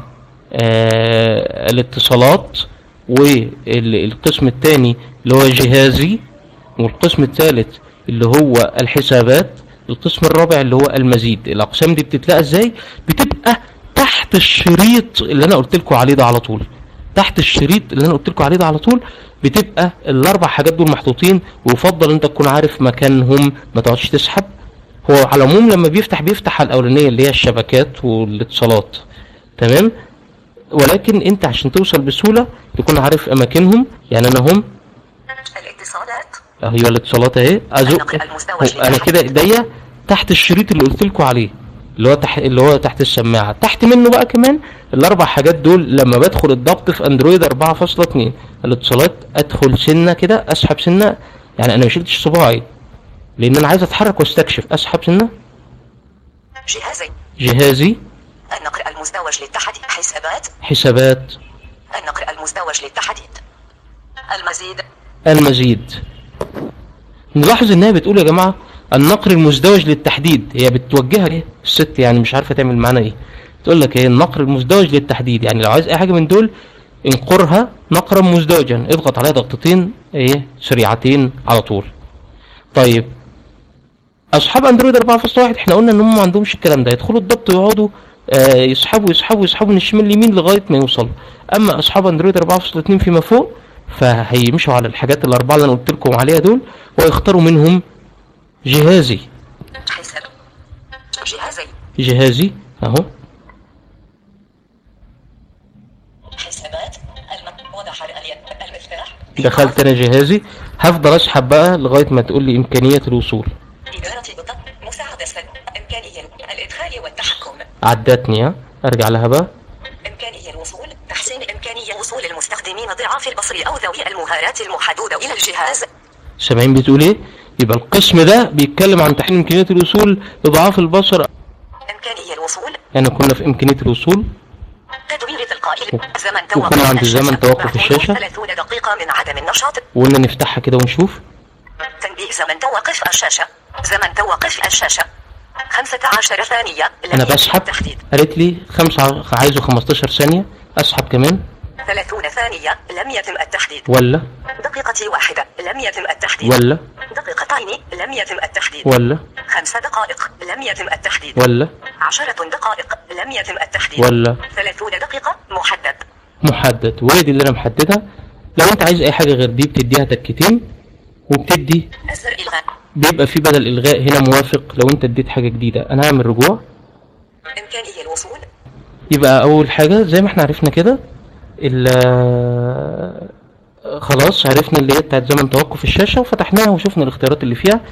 آه الاتصالات والقسم الثاني اللي هو جهازي والقسم الثالث اللي هو الحسابات القسم الرابع اللي هو المزيد الاقسام دي بتتلاقى ازاي بتبقى تحت الشريط اللي انا قلت لكم عليه ده على طول تحت الشريط اللي انا قلت لكم عليه ده على طول بتبقى الاربع حاجات دول محطوطين ويفضل انت تكون عارف مكانهم ما تقعدش تسحب هو على العموم لما بيفتح بيفتح على الاولانيه اللي هي الشبكات والاتصالات تمام ولكن انت عشان توصل بسهوله تكون عارف اماكنهم يعني انا هم الاتصالات اهي الاتصالات اهي ازق انا كده ايديا تحت الشريط اللي قلت لكم عليه اللي هو تحت اللي هو تحت السماعه تحت منه بقى كمان الاربع حاجات دول لما بدخل الضبط في اندرويد 4.2 الاتصالات ادخل سنه كده اسحب سنه يعني انا ما شلتش صباعي لان انا عايز اتحرك واستكشف اسحب سنه جهازي جهازي النقر المزدوج للتحديد حسابات حسابات النقر المزدوج للتحديد المزيد المزيد نلاحظ انها بتقول يا جماعه النقر المزدوج للتحديد هي بتوجهها ايه الست يعني مش عارفه تعمل معانا ايه تقول لك ايه النقر المزدوج للتحديد يعني لو عايز اي حاجه من دول انقرها نقرا مزدوجا اضغط عليها ضغطتين ايه سريعتين على طول طيب اصحاب اندرويد 4.1 احنا قلنا ان هم ما عندهمش الكلام ده يدخلوا الضبط ويقعدوا آه يسحبوا يسحبوا يسحبوا من الشمال اليمين لغايه ما يوصلوا اما اصحاب اندرويد 4.2 فيما فوق فهيمشوا على الحاجات الاربعه اللي انا قلت لكم عليها دول ويختاروا منهم جهازي حساب جهازي جهازي اهو حسابات الم... وضح اليد المفتاح دخلت انا جهازي هفضل اسحب بقى لغايه ما تقول لي امكانيه الوصول إدارة بالضبط مساعدة سن إمكانية الإدخال والتحكم عدتني ها ارجع لها بقى إمكانية الوصول تحسين إمكانية وصول المستخدمين ضعاف البصر أو ذوي المهارات المحدودة إلى الجهاز سامعين بتقول ايه يبقى القسم ده بيتكلم عن تحليل امكانيات الوصول لضعاف البصر إمكانية الوصول يعني كنا في امكانيه الوصول تدوير تلقائي زمن وكنا توقف عند الزمن توقف الشاشة. 30 دقيقة من عدم النشاط وقلنا نفتحها كده ونشوف تنبيه زمن توقف الشاشة زمن توقف الشاشة 15 ثانية لم انا يتم بسحب التحديد قالت لي خمسة عايزه 15 ثانيه اسحب كمان 30 ثانية لم يتم التحديد ولا دقيقة واحدة لم يتم التحديد ولا دقيقتين لم يتم التحديد ولا خمس دقائق لم يتم التحديد ولا عشرة دقائق لم يتم التحديد ولا ثلاثون دقيقة محدد محدد وهي دي اللي انا محددها لو انت عايز اي حاجه غير دي بتديها تكتين وبتدي أزر إلغاء بيبقى في بدل الغاء هنا موافق لو انت اديت حاجه جديده انا هعمل رجوع إمكانية الوصول يبقى اول حاجه زي ما احنا عرفنا كده ال- خلاص عرفنا اللي هي بتاعت زمن توقف الشاشه وفتحناها وشفنا الاختيارات اللي فيها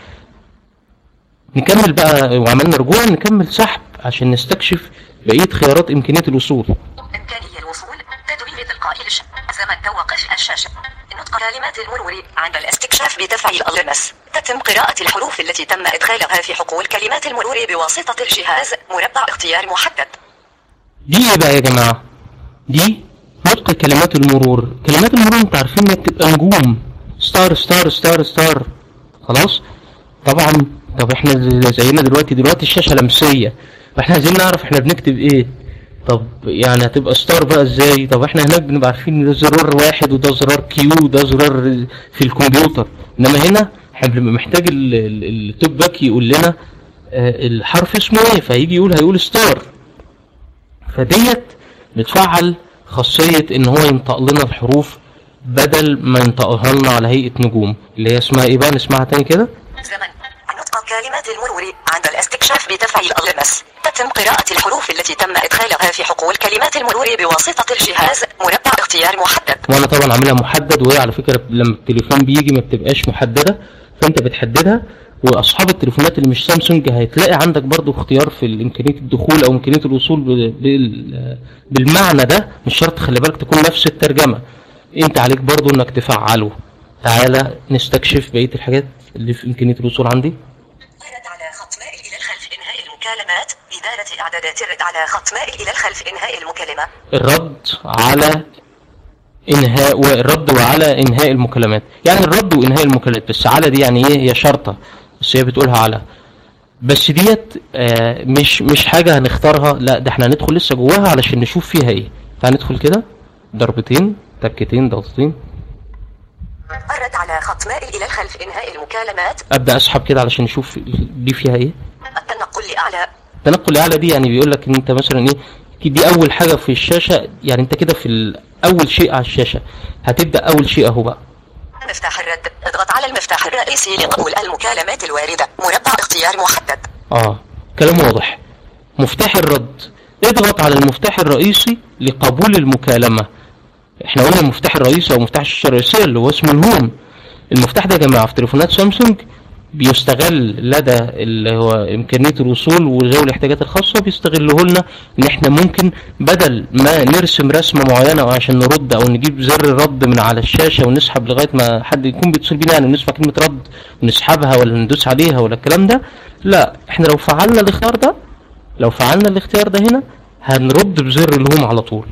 نكمل بقى وعملنا رجوع نكمل سحب عشان نستكشف بقيه خيارات امكانيه الوصول إمكانية الوصول تدوير تلقائي الش... زمن توقف الشاشة نطق كلمات المرور عند الاستكشاف بتفعيل اللمس تتم قراءة الحروف التي تم إدخالها في حقول كلمات المرور بواسطة الجهاز مربع اختيار محدد دي ايه بقى يا جماعه دي نطق كلمات المرور كلمات المرور انتوا عارفين انها بتبقى نجوم ستار ستار ستار ستار خلاص طبعا طب احنا زي- زينا دلوقتي دلوقتي الشاشه لمسيه فاحنا عايزين نعرف احنا بنكتب ايه طب يعني هتبقى ستار بقى ازاي طب احنا هناك بنبقى عارفين ان ده زرار واحد وده زرار كيو وده زرار في الكمبيوتر انما هنا احنا بنبقى محتاج ال- ال- التوب باك يقول لنا آه، الحرف اسمه ايه فهيجي يقول هيقول ستار فديت بتفعل خاصية ان هو ينطق لنا الحروف بدل ما ينطقها لنا على هيئة نجوم اللي هي اسمها ايه بقى نسمعها تاني كده زمن نطق كلمات المرور عند الاستكشاف بتفعيل اللمس تتم قراءة الحروف التي تم إدخالها في حقول كلمات المرور بواسطة الجهاز مربع اختيار محدد وانا طبعا عاملها محدد وهي على فكرة لما التليفون بيجي ما بتبقاش محددة فانت بتحددها واصحاب التليفونات اللي مش سامسونج هتلاقي عندك برضو اختيار في امكانيه الدخول او امكانيه الوصول بال- بال- بالمعنى ده مش شرط خلي بالك تكون نفس الترجمه انت عليك برضو انك تفعله تعالى نستكشف بقيه الحاجات اللي في امكانيه الوصول عندي رد على خط مائل إلى الخلف إنهاء المكالمات إدارة إعدادات الرد على خط مائل إلى الخلف إنهاء المكالمة الرد على انهاء والرد وعلى انهاء المكالمات يعني الرد وانهاء المكالمات بس على دي يعني ايه هي شرطه بس هي بتقولها على بس ديت آه مش مش حاجه هنختارها لا ده احنا هندخل لسه جواها علشان نشوف فيها ايه تعال ندخل كده ضربتين تكتين ضغطتين الرد على خط مائل إلى الخلف إنهاء المكالمات ابدا اسحب كده علشان نشوف دي فيها ايه التنقل لأعلى التنقل الاعلى دي يعني بيقول لك ان انت مثلا ايه دي اول حاجه في الشاشه يعني انت كده في ال- اول شيء على الشاشه هتبدا اول شيء اهو بقى مفتاح الرد اضغط على المفتاح الرئيسي لقبول المكالمات الواردة مربع اختيار محدد اه كلام واضح مفتاح الرد اضغط على المفتاح الرئيسي لقبول المكالمة احنا قلنا المفتاح الرئيسي او مفتاح الشاشة الرئيسية اللي هو اسمه الهوم المفتاح ده يا جماعة في تليفونات سامسونج بيستغل لدى اللي هو امكانية الوصول وذوي الاحتياجات الخاصة بيستغلوه لنا ان احنا ممكن بدل ما نرسم رسمة معينة او عشان نرد او نجيب زر الرد من على الشاشة ونسحب لغاية ما حد يكون بيتصل بينا يعني ونسمع كلمة رد ونسحبها ولا ندوس عليها ولا الكلام ده لا احنا لو فعلنا الاختيار ده لو فعلنا الاختيار ده هنا هنرد بزر الهوم على طول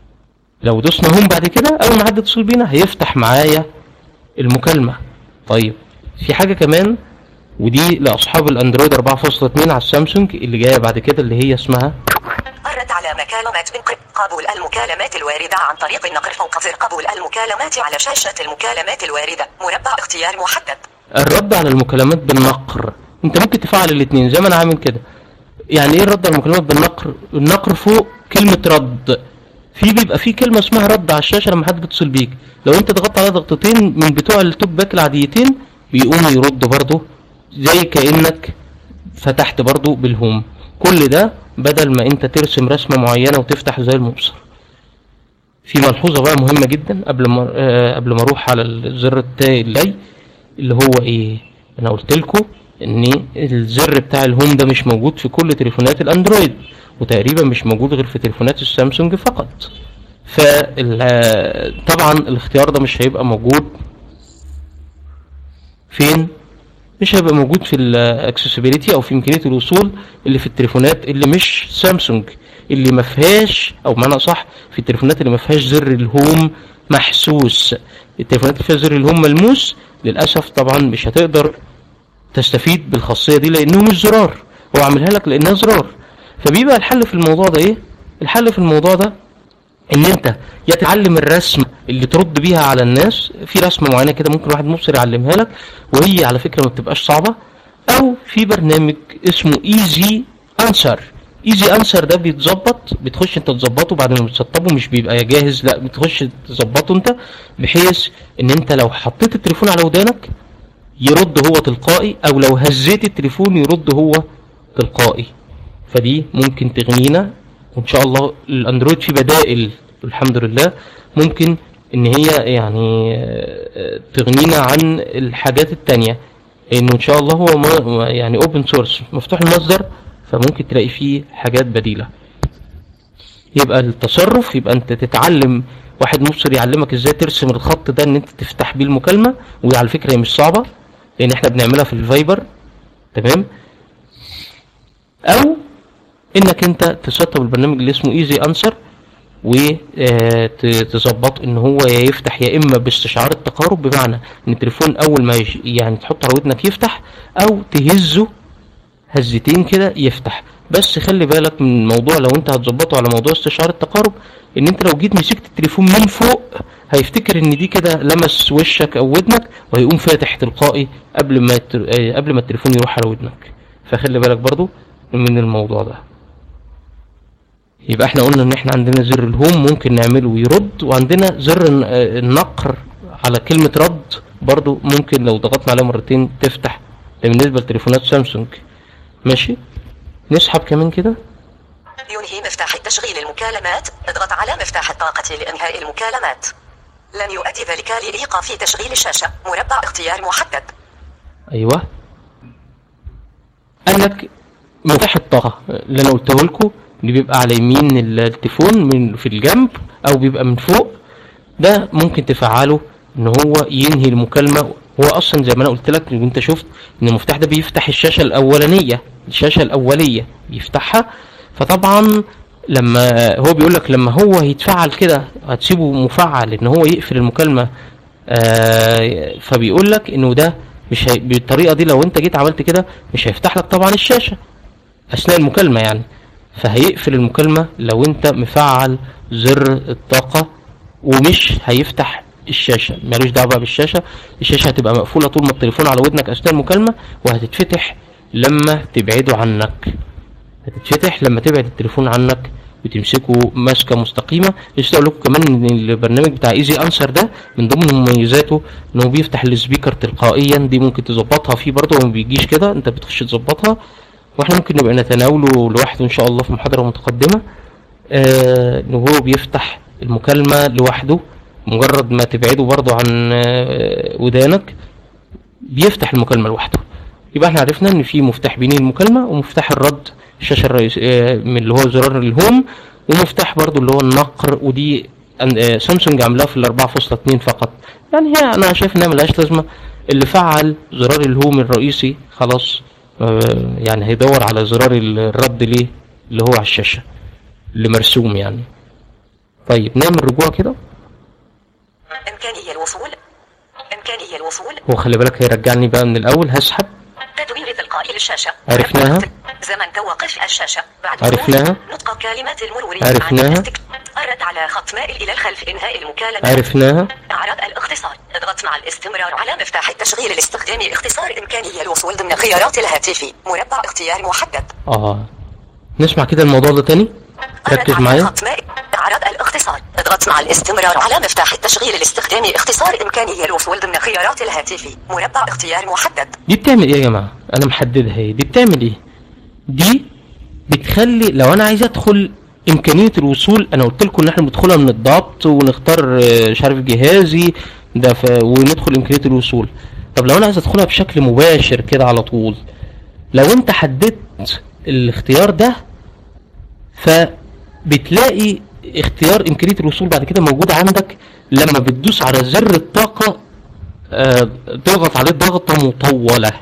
لو دوسنا هوم بعد كده اول ما حد يتصل بينا هيفتح معايا المكالمة طيب في حاجة كمان ودي لاصحاب الاندرويد 4.2 على السامسونج اللي جايه بعد كده اللي هي اسمها الرد على مكالمات من قبل قبول المكالمات الواردة عن طريق النقر فوق زر قبول المكالمات على شاشة المكالمات الواردة مربع اختيار محدد الرد على المكالمات بالنقر انت ممكن تفعل الاثنين زي ما انا عامل كده يعني ايه الرد على المكالمات بالنقر النقر فوق كلمة رد في بيبقى في كلمة اسمها رد على الشاشة لما حد بيتصل بيك لو انت ضغطت على ضغطتين من بتوع التوب باك العاديتين بيقوم يرد برضه زي كأنك فتحت برضه بالهوم كل ده بدل ما انت ترسم رسمة معينة وتفتح زي المبصر في ملحوظة بقى مهمة جدا قبل ما آه قبل ما اروح على الزر التالي اللي هو ايه انا قلت لكم ان الزر بتاع الهوم ده مش موجود في كل تليفونات الاندرويد وتقريبا مش موجود غير في تليفونات السامسونج فقط فطبعا الاختيار ده مش هيبقى موجود فين مش هيبقى موجود في الاكسسبيليتي او في امكانيه الوصول اللي في التليفونات اللي مش سامسونج اللي ما فيهاش او معنى صح في التليفونات اللي ما فيهاش زر الهوم محسوس التليفونات اللي فيها زر الهوم ملموس للاسف طبعا مش هتقدر تستفيد بالخاصيه دي لانه مش زرار هو عاملها لك لانها زرار فبيبقى الحل في الموضوع ده ايه الحل في الموضوع ده ان انت يا تتعلم الرسم اللي ترد بيها على الناس في رسمه معينه كده ممكن واحد مبصر يعلمها لك وهي على فكره ما بتبقاش صعبه او في برنامج اسمه ايزي انسر ايزي انسر ده بيتظبط بتخش انت تظبطه بعد ما بتسطبه مش بيبقى جاهز لا بتخش تظبطه انت بحيث ان انت لو حطيت التليفون على ودانك يرد هو تلقائي او لو هزيت التليفون يرد هو تلقائي فدي ممكن تغنينا وان شاء الله الاندرويد فيه بدائل الحمد لله ممكن ان هي يعني آه، تغنينا عن الحاجات التانية انه ان شاء الله هو ما يعني اوبن سورس مفتوح المصدر فممكن تلاقي فيه حاجات بديلة يبقى التصرف يبقى انت تتعلم واحد مبصر يعلمك ازاي ترسم الخط ده ان انت تفتح بيه المكالمة وعلى فكرة هي مش صعبة لان احنا بنعملها في الفايبر تمام او انك انت تسطب البرنامج اللي اسمه ايزي انسر وتظبط ان هو يا يفتح يا اما باستشعار التقارب بمعنى ان التليفون اول ما يش- يعني تحط على ودنك يفتح او تهزه هزتين كده يفتح بس خلي بالك من الموضوع لو انت هتظبطه على موضوع استشعار التقارب ان انت لو جيت مسكت التليفون من فوق هيفتكر ان دي كده لمس وشك او ودنك وهيقوم فاتح تلقائي قبل ما التر- آه، قبل ما التليفون يروح على ودنك فخلي بالك برضو من الموضوع ده يبقى احنا قلنا ان احنا عندنا زر الهوم ممكن نعمله ويرد وعندنا زر الن- آه، النقر على كلمة رد برضو ممكن لو ضغطنا عليه مرتين تفتح ده بالنسبة لتليفونات سامسونج ماشي نسحب كمان كده ينهي مفتاح التشغيل المكالمات اضغط على مفتاح الطاقة لإنهاء المكالمات لن يؤدي ذلك لإيقاف تشغيل الشاشة مربع اختيار محدد ايوه قال لك مفتاح الطاقة اللي انا قلته لكم اللي بيبقى على يمين التليفون من في الجنب او بيبقى من فوق ده ممكن تفعله ان هو ينهي المكالمة هو اصلا زي ما انا قلت لك انت شفت ان المفتاح ده بيفتح الشاشة الاولانية الشاشة الاولية بيفتحها فطبعا لما هو بيقول لك لما هو هيتفعل كده هتسيبه مفعل ان هو يقفل المكالمة آه فبيقول لك انه ده مش هي... بالطريقه دي لو انت جيت عملت كده مش هيفتح لك طبعا الشاشه اثناء المكالمه يعني فهيقفل المكالمه لو انت مفعل زر الطاقه ومش هيفتح الشاشه ملوش دعوه بقى بالشاشه الشاشه هتبقى مقفوله طول ما التليفون على ودنك اثناء المكالمه وهتتفتح لما تبعده عنك هتتفتح لما تبعد التليفون عنك وتمسكه ماسكه مستقيمه لسه اقول لكم كمان ان البرنامج بتاع ايزي انسر ده من ضمن مميزاته انه بيفتح السبيكر تلقائيا دي ممكن تظبطها فيه برضه ما بيجيش كده انت بتخش تظبطها واحنا ممكن نبقى نتناوله لوحده ان شاء الله في محاضره متقدمه آه ان هو بيفتح المكالمه لوحده مجرد ما تبعده برضه عن آه ودانك بيفتح المكالمه لوحده يبقى احنا عرفنا ان في مفتاح بين المكالمه ومفتاح الرد الشاشه الرئيسيه من اللي هو زرار الهوم ومفتاح برضو اللي هو النقر ودي أن- آه، سامسونج عاملاها في ال 4.2 فقط يعني هي انا شايف انها ملهاش لازمه اللي فعل زرار الهوم الرئيسي خلاص آه، يعني هيدور على زرار الرد ليه اللي هو على الشاشه اللي مرسوم يعني طيب نعمل رجوع كده إمكانية الوصول إمكانية الوصول هو خلي بالك هيرجعني بقى من الاول هسحب تدوير تلقائي للشاشة عرفناها. زمن توقف الشاشة بعد عرفناها. مرور. نطق كلمات المرور عرفناها. عن الاستك- الرد على خط مائل إلى الخلف إنهاء المكالمة عرفناها أعراض الاختصار اضغط مع الاستمرار على مفتاح التشغيل لاستخدام اختصار إمكانية الوصول ضمن خيارات الهاتف مربع اختيار محدد اه نسمع كده الموضوع ده تاني ركز الرد على معايا خط مائل أعراض الاختصار اضغط مع الاستمرار على مفتاح التشغيل لاستخدام اختصار إمكانية الوصول ضمن خيارات الهاتف مربع اختيار محدد دي بتعمل ايه يا جماعه انا محددها ايه دي بتعمل ايه دي بتخلي لو انا عايز ادخل امكانيه الوصول انا قلت لكم ان احنا بندخلها من الضبط ونختار آه، مش عارف جهازي ده ف... وندخل امكانيه الوصول طب لو انا عايز ادخلها بشكل مباشر كده على طول لو انت حددت الاختيار ده فبتلاقي اختيار امكانيه الوصول بعد كده موجود عندك لما بتدوس على زر الطاقه آه تضغط عليه ضغطة مطولة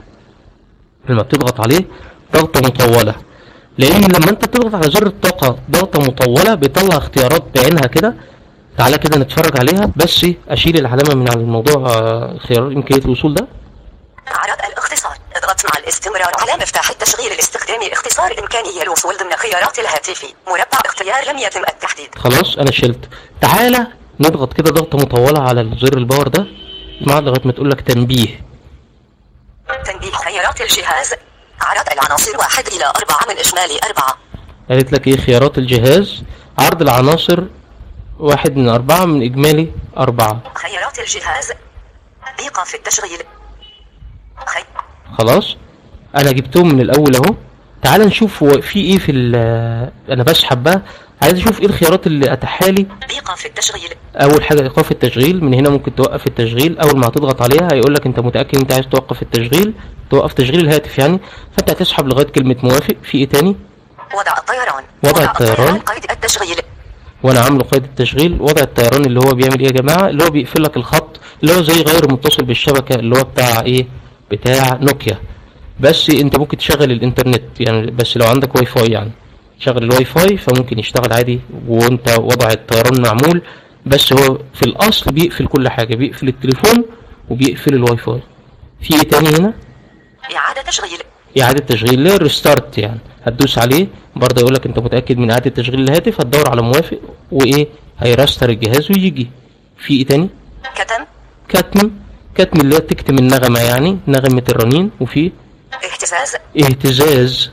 لما بتضغط عليه ضغطة مطولة لان لما انت تضغط على زر الطاقة ضغطة مطولة بيطلع اختيارات بعينها كده تعالى كده نتفرج عليها بس اشيل العلامة من على الموضوع آه، خيار امكانية الوصول ده أعراض الاختصار اضغط مع الاستمرار على مفتاح التشغيل الاستخدامي اختصار إمكانية الوصول ضمن خيارات الهاتف مربع اختيار لم يتم التحديد خلاص انا شلت تعالى نضغط كده ضغطة مطولة على الزر الباور ده مع لغاية ما تقول لك تنبيه تنبيه خيارات الجهاز أعراض العناصر واحد إلى أربعة من إجمالي أربعة قالت لك ايه خيارات الجهاز عرض العناصر واحد من أربعة من إجمالي أربعة خيارات الجهاز إيقاف التشغيل خي... خلاص أنا جبتهم من الأول أهو تعال نشوف هو في ايه في ال- أنا بسحب بقى عايز أشوف ايه الخيارات اللي أتاحها لي إيقاف التشغيل أول حاجة إيقاف التشغيل من هنا ممكن توقف التشغيل أول ما هتضغط عليها هيقول لك أنت متأكد أنت عايز توقف التشغيل توقف تشغيل الهاتف يعني فأنت هتسحب لغاية كلمة موافق في ايه تاني وضع الطيران وضع الطيران. قيد التشغيل وانا عامله قيد التشغيل وضع الطيران اللي هو بيعمل ايه يا جماعه اللي هو بيقفل لك الخط اللي هو زي غير متصل بالشبكه اللي هو بتاع ايه بتاع نوكيا بس انت ممكن تشغل الانترنت يعني بس لو عندك واي فاي يعني شغل الواي فاي فممكن يشتغل عادي وانت وضع الطيران معمول بس هو في الاصل بيقفل كل حاجه بيقفل التليفون وبيقفل الواي فاي في ايه تاني هنا إعادة تشغيل إعادة تشغيل اللي هي الريستارت يعني هتدوس عليه برضه يقول لك أنت متأكد من إعادة تشغيل الهاتف هتدور على موافق وإيه هيرستر الجهاز ويجي في إيه تاني كتم كتم كتم اللي هي تكتم النغمة يعني نغمة الرنين وفي اهتزاز اهتزاز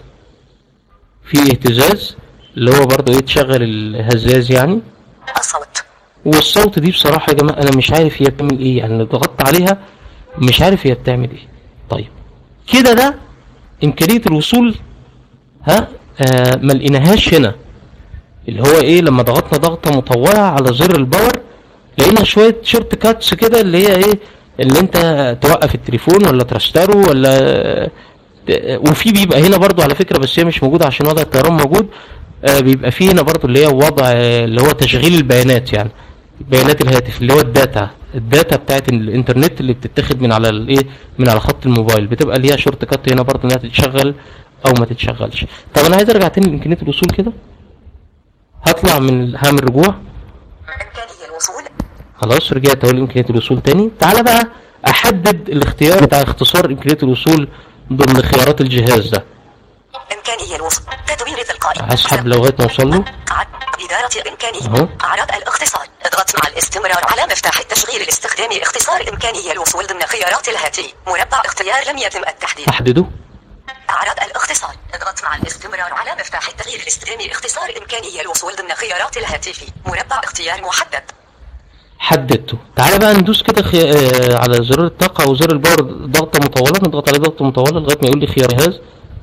في اهتزاز اللي هو برضه إيه تشغل الهزاز يعني الصوت والصوت دي بصراحة يا جماعة أنا مش عارف هي بتعمل إيه يعني ضغطت عليها مش عارف هي بتعمل إيه طيب كده ده إمكانية الوصول ها آه ما لقيناهاش هنا اللي هو إيه لما ضغطنا ضغطة مطولة على زر الباور لقينا شوية شورت كاتس كده اللي هي إيه اللي أنت توقف التليفون ولا ترستره ولا ت- وفي بيبقى هنا برضو على فكرة بس هي مش موجودة عشان وضع الطيران موجود آه بيبقى فيه هنا برضو اللي هي وضع آه، اللي هو تشغيل البيانات يعني بيانات الهاتف اللي هو الداتا الداتا بتاعت الانترنت اللي بتتاخد من على الايه من على خط الموبايل بتبقى ليها شورت كات هنا برضو انها تتشغل او ما تتشغلش طب انا عايز ارجع تاني لامكانيه الوصول كده هطلع من هعمل رجوع إمكانية الوصول خلاص رجعت اهو لامكانيه الوصول تاني تعالى بقى احدد الاختيار بتاع اختصار امكانيه الوصول ضمن خيارات الجهاز ده إمكانية الوصول تدوير تلقائي هسحب لغايه ما اوصل له عد- إدارة إمكانية أهو. أعراض الاختصار اضغط مع الاستمرار على مفتاح التشغيل الاستخدامي اختصار إمكانية الوصول ضمن خيارات الهاتف مربع اختيار لم يتم التحديد احدده أعراض الاختصار اضغط مع الاستمرار على مفتاح التغيير الاستخدامي اختصار إمكانية الوصول ضمن خيارات الهاتف مربع اختيار محدد حددته تعالى بقى ندوس كده خي... آه على زرار الطاقه او زر الباور ضغطه مطوله نضغط عليه ضغطه مطوله لغايه ما يقول لي خيار جهاز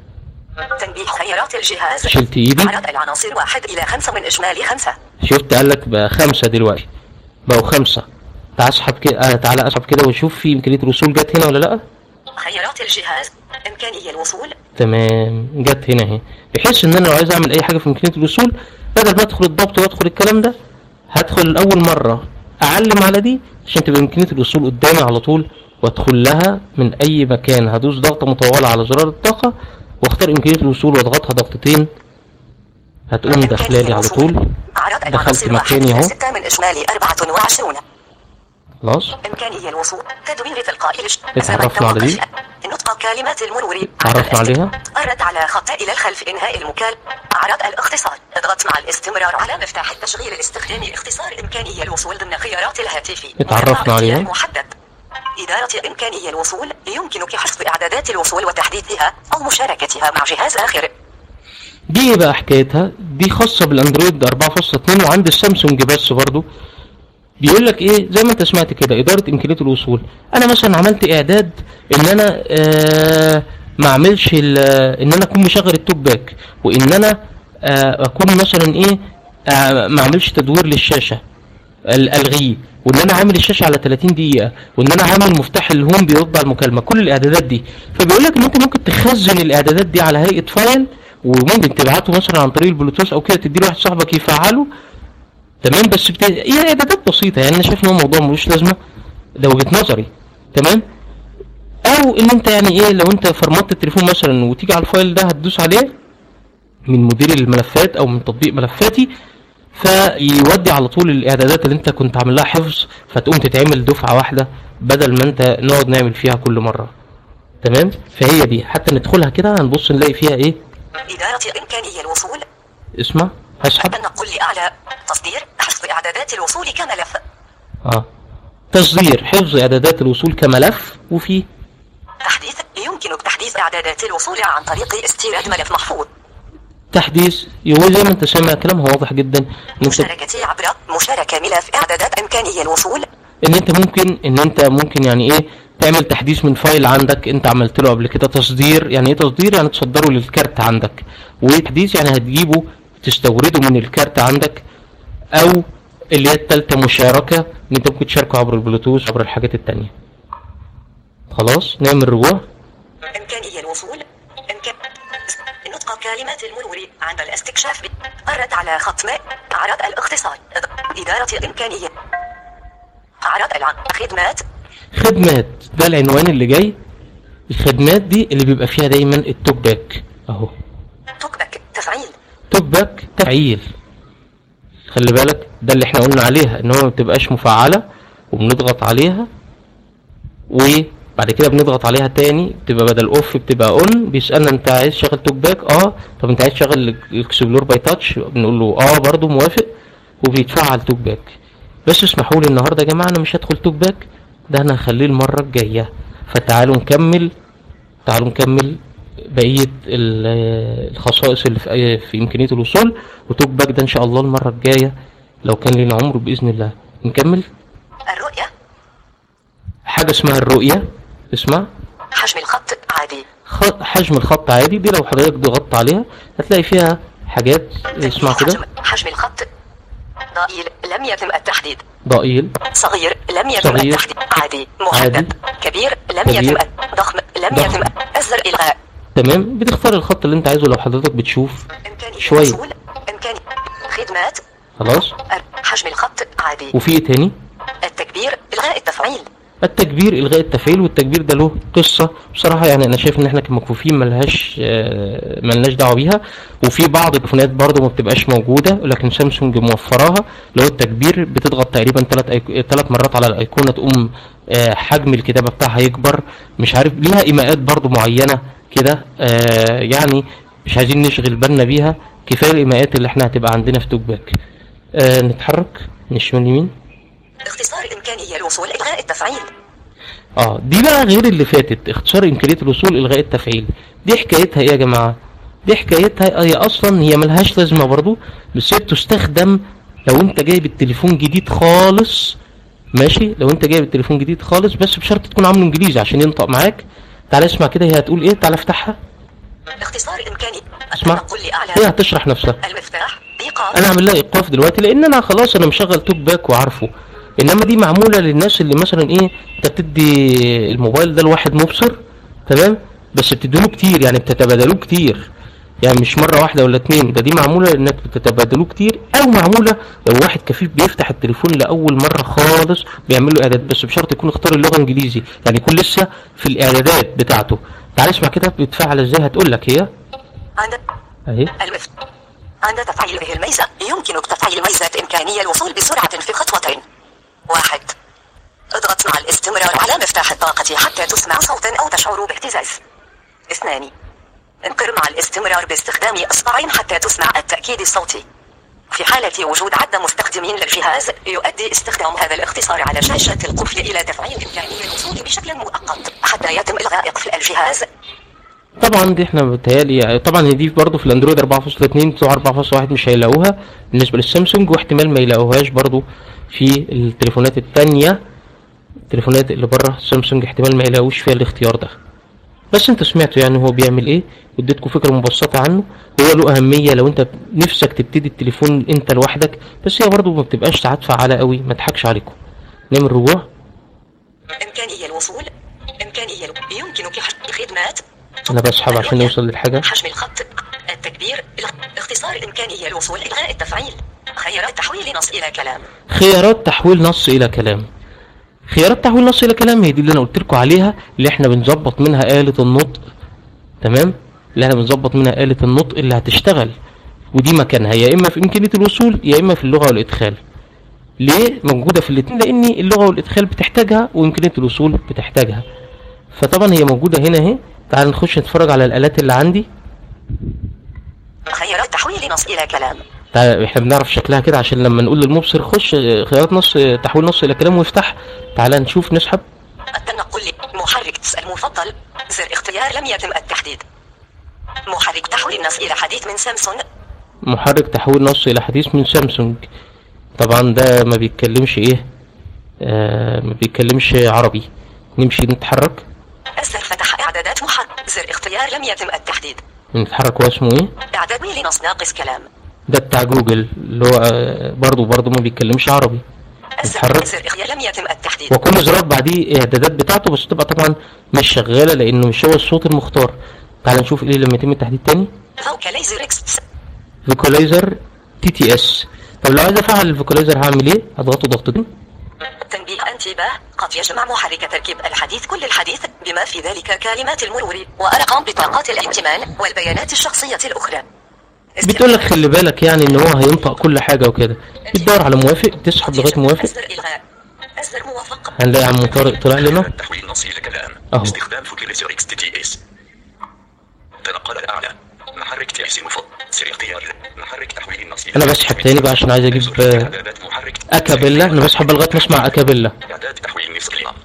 تنبيه خيارات الجهاز شلت ايدي أعراض العناصر واحد إلى خمسة من إجمالي خمسة شفت قال لك بقى خمسة دلوقتي بقوا خمسة تعال اسحب كده آه تعالى اسحب كده وشوف في امكانية الوصول جت هنا ولا لا خيارات الجهاز إمكانية الوصول تمام جت هنا اهي بحيث ان انا لو عايز اعمل اي حاجة في امكانية الوصول بدل ما ادخل الضبط وادخل الكلام ده هدخل اول مرة اعلم على دي عشان تبقى امكانية الوصول قدامي على طول وادخل لها من اي مكان هدوس ضغطة مطولة على زرار الطاقة واختار امكانية الوصول واضغطها ضغطتين هتقوم داخلالي على طول أعراض دخلت العناصر واحد مكاني إلى اهو ستة من إجمالي أربعة وعشرون خلاص إمكانية الوصول تدوير تلقائي الش- اتعرفنا على دي. زمن توقف. نطق كلمات المرور اتعرفنا عليها. أرد على خط إلى الخلف إنهاء المكال أعراض الاختصار اضغط مع الاستمرار على مفتاح التشغيل الاستخدامي اختصار إمكانية الوصول ضمن خيارات الهاتف اتعرفنا مربع عليها. اختيار محدد إدارة إمكانية الوصول يمكنك حذف إعدادات الوصول وتحديدها أو مشاركتها مع جهاز آخر دي ايه بقى حكايتها دي خاصة بالاندرويد 4.2 وعند السامسونج بس برضو بيقول لك ايه زي ما انت سمعت كده ادارة امكانية الوصول انا مثلا عملت اعداد ان انا آه ما اعملش ال- ان انا اكون مشغل التوب باك وان انا آه اكون مثلا ايه آه ما اعملش تدوير للشاشة ال- الغيه وان انا عامل الشاشه على 30 دقيقه وان انا عامل مفتاح الهوم بيرد على المكالمه كل الاعدادات دي فبيقول لك ان انت ممكن تخزن الاعدادات دي على هيئه فايل وممكن تبعته مثلا عن طريق البلوتوث او كده تدي لواحد صاحبك يفعله تمام بس بت... هي اعدادات بسيطه يعني انا شايف ان هو موضوع ملوش لازمه ده وجهه نظري تمام او ان انت يعني ايه لو انت فرمطت التليفون مثلا وتيجي على الفايل ده هتدوس عليه من مدير الملفات او من تطبيق ملفاتي فيودي على طول الاعدادات اللي انت كنت عامل لها حفظ فتقوم تتعمل دفعه واحده بدل ما انت نقعد نعمل فيها كل مره تمام فهي دي حتى ندخلها كده هنبص نلاقي فيها ايه إدارة إمكانية الوصول اسمع هسحب النقل لأعلى تصدير حفظ إعدادات الوصول كملف اه تصدير حفظ اعدادات الوصول كملف وفي تحديث يمكنك تحديث إعدادات الوصول عن طريق استيراد ملف محفوظ تحديث هو زي ما انت سامع كلامها واضح جدا ان انت مشاركة عبر مشاركة ملف إعدادات إمكانية الوصول ان انت ممكن ان انت ممكن يعني ايه تعمل تحديث من فايل عندك انت عملت له قبل كده تصدير يعني ايه تصدير يعني تصدره للكارت عندك وتحديث يعني هتجيبه تستورده من الكارت عندك او اللي هي التالتة مشاركة ان انت ممكن تشاركه عبر البلوتوث عبر الحاجات التانية خلاص نعمل رجوع إمكانية الوصول إمكان نطق كلمات المرور عند الاستكشاف مرت على خط ماء أعراض الاختصار إدارة إمكانية أعراض العام خدمات خدمات ده العنوان اللي جاي الخدمات دي اللي بيبقى فيها دايما التوك باك اهو توكبك تفعيل توك باك تفعيل خلي بالك ده اللي احنا قلنا عليها ان هو ما بتبقاش مفعله وبنضغط عليها وبعد كده بنضغط عليها تاني بتبقى بدل اوف بتبقى اون بيسالنا انت عايز تشغل توك باك اه طب انت عايز تشغل الاكسبلور باي تاتش بنقول له اه برضه موافق وبيتفعل توك باك بس اسمحوا لي النهارده يا جماعه انا مش هدخل توك باك ده انا هخليه المره الجايه فتعالوا نكمل تعالوا نكمل بقيه ال- الخصائص اللي في في امكانيه الوصول وتوك باك ده ان شاء الله المره الجايه لو كان لنا عمر باذن الله نكمل الرؤية حاجه اسمها الرؤيه اسمع حجم الخط عادي خ- حجم الخط عادي دي لو حضرتك ضغطت عليها هتلاقي فيها حاجات اسمع كده حجم حجم الخط ضئيل لم يتم التحديد ضئيل صغير لم يتم صغير. التحديد عادي عادي. محدد كبير لم كبير. يتم ضخم لم ضخم. يتم أزر إلغاء تمام بتختار الخط اللي انت عايزه لو حضرتك بتشوف إمكانية شوية. الوصول إمكانية خدمات خلاص حجم الخط عادي وفي ايه تاني التكبير إلغاء التفعيل التكبير الغاء التفعيل والتكبير ده له قصه بصراحه يعني انا شايف ان احنا كمكفوفين ملهاش آه، ملناش دعوه بيها وفي بعض التليفونات برضه ما بتبقاش موجوده لكن سامسونج موفراها اللي هو التكبير بتضغط تقريبا ثلاث أيك... ثلاث مرات على الايقونه تقوم آه، حجم الكتابه بتاعها يكبر مش عارف ليها ايماءات برضه معينه كده آه، يعني مش عايزين نشغل بالنا بيها كفايه الايماءات اللي احنا هتبقى عندنا في توك باك آه، نتحرك من الشمال يمين اختصار إمكانية الوصول إلغاء التفعيل اه دي بقى غير اللي فاتت اختصار امكانيه الوصول الغاء التفعيل دي حكايتها ايه يا جماعه دي حكايتها هي اصلا هي ملهاش لازمه برضو بس هي بتستخدم لو انت جايب التليفون جديد خالص ماشي لو انت جايب التليفون جديد خالص بس بشرط تكون عامله انجليزي عشان ينطق معاك تعال اسمع كده هي هتقول ايه تعال افتحها اختصار إمكانية اسمع التنقل هي لأعلى هتشرح نفسها المفتاح إيقاف انا عامل لها ايقاف دلوقتي لان انا خلاص انا مشغل توك باك وعارفه انما دي معموله للناس اللي مثلا ايه انت بتدي الموبايل ده لواحد مبصر تمام بس بتديله كتير يعني بتتبادلوه كتير يعني مش مره واحده ولا اتنين ده دي معموله انك بتتبادلوه كتير او معموله لو واحد كفيف بيفتح التليفون لاول مره خالص بيعمل له اعداد بس بشرط يكون اختار اللغه انجليزي يعني يكون لسه في الاعدادات بتاعته تعال اسمع كده بيتفعل ازاي هتقول لك هي عند اهي المفتاح عند تفعيل به الميزة يمكنك تفعيل ميزة إمكانية الوصول بسرعة في خطوتين واحد اضغط مع الاستمرار على مفتاح الطاقة حتى تسمع صوتا أو تشعر باهتزاز اثنان انقر مع الاستمرار باستخدام أصبعين حتى تسمع التأكيد الصوتي في حالة وجود عدد مستخدمين للجهاز يؤدي استخدام هذا الاختصار على شاشة القفل إلى تفعيل إمكانية الوصول بشكل مؤقت حتى يتم إلغاء قفل الجهاز طبعا دي احنا بتهيألي طبعا هي دي برضه في الاندرويد 4.2 بتوع 4.1 مش هيلاقوها بالنسبه للسامسونج واحتمال ما يلاقوهاش برضه في التليفونات التانية التليفونات اللي بره سامسونج احتمال ما يلاقوش فيها الاختيار ده بس انت سمعته يعني هو بيعمل ايه واديتكم فكره مبسطه عنه هو له اهميه لو انت نفسك تبتدي التليفون انت لوحدك بس هي برضه ما بتبقاش ساعات فعاله قوي ما تضحكش عليكم نعمل رجوع إمكانية الوصول إمكانية الو- يمكنك حجم خدمات انا بسحب عشان نوصل للحاجه حجم الخط التكبير الغ- اختصار إمكانية الوصول إلغاء التفعيل خيارات تحويل نص إلى كلام خيارات تحويل نص الى كلام خيارات تحويل نص الى كلام هي دي اللي انا قلت لكم عليها اللي احنا بنظبط منها آلة النطق تمام اللي احنا بنظبط منها آلة النطق اللي هتشتغل ودي مكانها يا اما في امكانية الوصول يا اما في اللغة والادخال ليه موجودة في الاتنين لان اللغة والادخال بتحتاجها وامكانية الوصول بتحتاجها فطبعا هي موجودة هنا اهي تعال نخش نتفرج على الالات اللي عندي خيارات تحويل نص إلى كلام تعال احنا بنعرف شكلها كده عشان لما نقول للمبصر خش آه، خيارات نص آه، تحويل نص الى كلام ويفتح تعال نشوف نسحب التنقل محرك المفضل زر اختيار لم يتم التحديد محرك تحويل النص إلى حديث من سامسونج محرك تحويل نص الى حديث من سامسونج طبعا ده ما بيتكلمش ايه آه ما بيتكلمش عربي نمشي نتحرك الزر فتح إعدادات محرك زر اختيار لم يتم التحديد نتحرك هو اسمه ايه إعداد لنص ناقص كلام ده بتاع جوجل اللي هو آه برضو برضو ما بيتكلمش عربي الزر نتحرك زر اختيار لم يتم التحديد وكل زرار بعديه اعدادات بتاعته بس تبقى طبعا مش شغاله لانه مش هو الصوت المختار تعال نشوف ايه لما يتم التحديد تاني فوق ليزر اكس فيكولايزر تي تي اس طب لو عايز افعل الفيكولايزر هعمل ايه هضغطه ضغطتين تنبيه انتباه قد يجمع محرك تركيب الحديث كل الحديث بما في ذلك كلمات المرور وارقام بطاقات الائتمان والبيانات الشخصية الاخرى بتقول لك خلي بالك يعني ان هو هينطق كل حاجه وكده بتدور على موافق تسحب لغايه موافق أزر إلغاء أزر موافق هنلاقي عم طارق طلع لنا تحويل نص إلى كلام أهو. استخدام فوكيليزر اكس تي تي اس تنقل الأعلى محرك تحسين مفضل سر اختيار محرك تحويل النص إلى انا بسحب تاني بقى عشان عايز اجيب آه، إعدادات محرك اكابيلا انا بسحب لغايه ما اسمع اكابيلا إعداد تحويل نص كلمة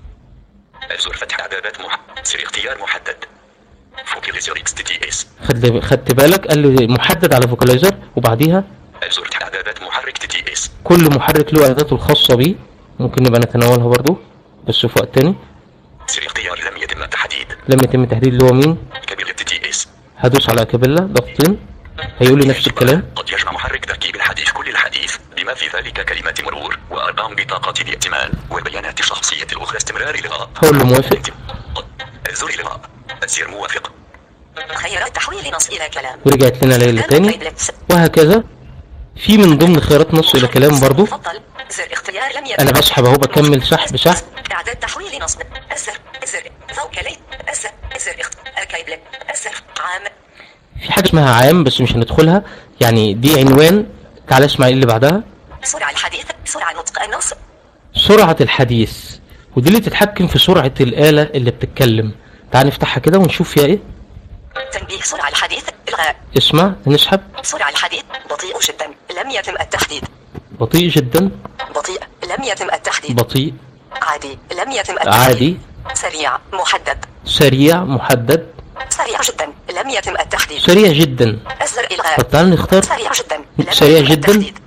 أزر فتح إعدادات مح... سر اختيار محدد فوكيليزر اكس تي تي اس خد خدت بالك قال لي محدد على فوكالايزر وبعديها أزر إعدادات محرك تي تي اس كل محرك له اعداداته الخاصه بيه ممكن نبقى نتناولها برضو بس في وقت تاني سر اختيار لم يتم التحديد لما يتم تحديد اللي هو مين كابيلا تي تي اس هدوس على اكابيلا ضغطتين هيقول لي نفس الكلام قد يجمع محرك تركيب الحديث كل الحديث بما في ذلك كلمات مرور وأرقام بطاقة الائتمان والبيانات الشخصية الأخرى استمرار إلغاء هقول له موافق زر إلغاء أسير موافق خيارات تحويل نص إلى كلام ورجعت لنا ليلة تاني وهكذا في من ضمن خيارات نص الى كلام برضو مفضل زر اختيار لم يتم انا بسحب اهو بكمل سحب سحب إعداد تحويل نص أزر زر فوق لي أزر زر اخت الكيبل أزر عام في حاجه اسمها عام بس مش هندخلها يعني دي عنوان تعال اسمع ايه اللي بعدها سرعة الحديث سرعة نطق النص سرعة الحديث ودي اللي تتحكم في سرعة الآلة اللي بتتكلم تعال نفتحها كده ونشوف فيها ايه تنبيه سرعة الحديث إلغاء اسمع نسحب سرعة الحديث بطيء جدا لم يتم التحديد بطيء جدا بطيء لم يتم التحديد بطيء عادي لم يتم التحديد عادي سريع محدد سريع محدد سريع جدا لم يتم التحديد سريع جدا أزر إلغاء طب تعال نختار سريع جدا لم سريع يتم جدا. التحديد.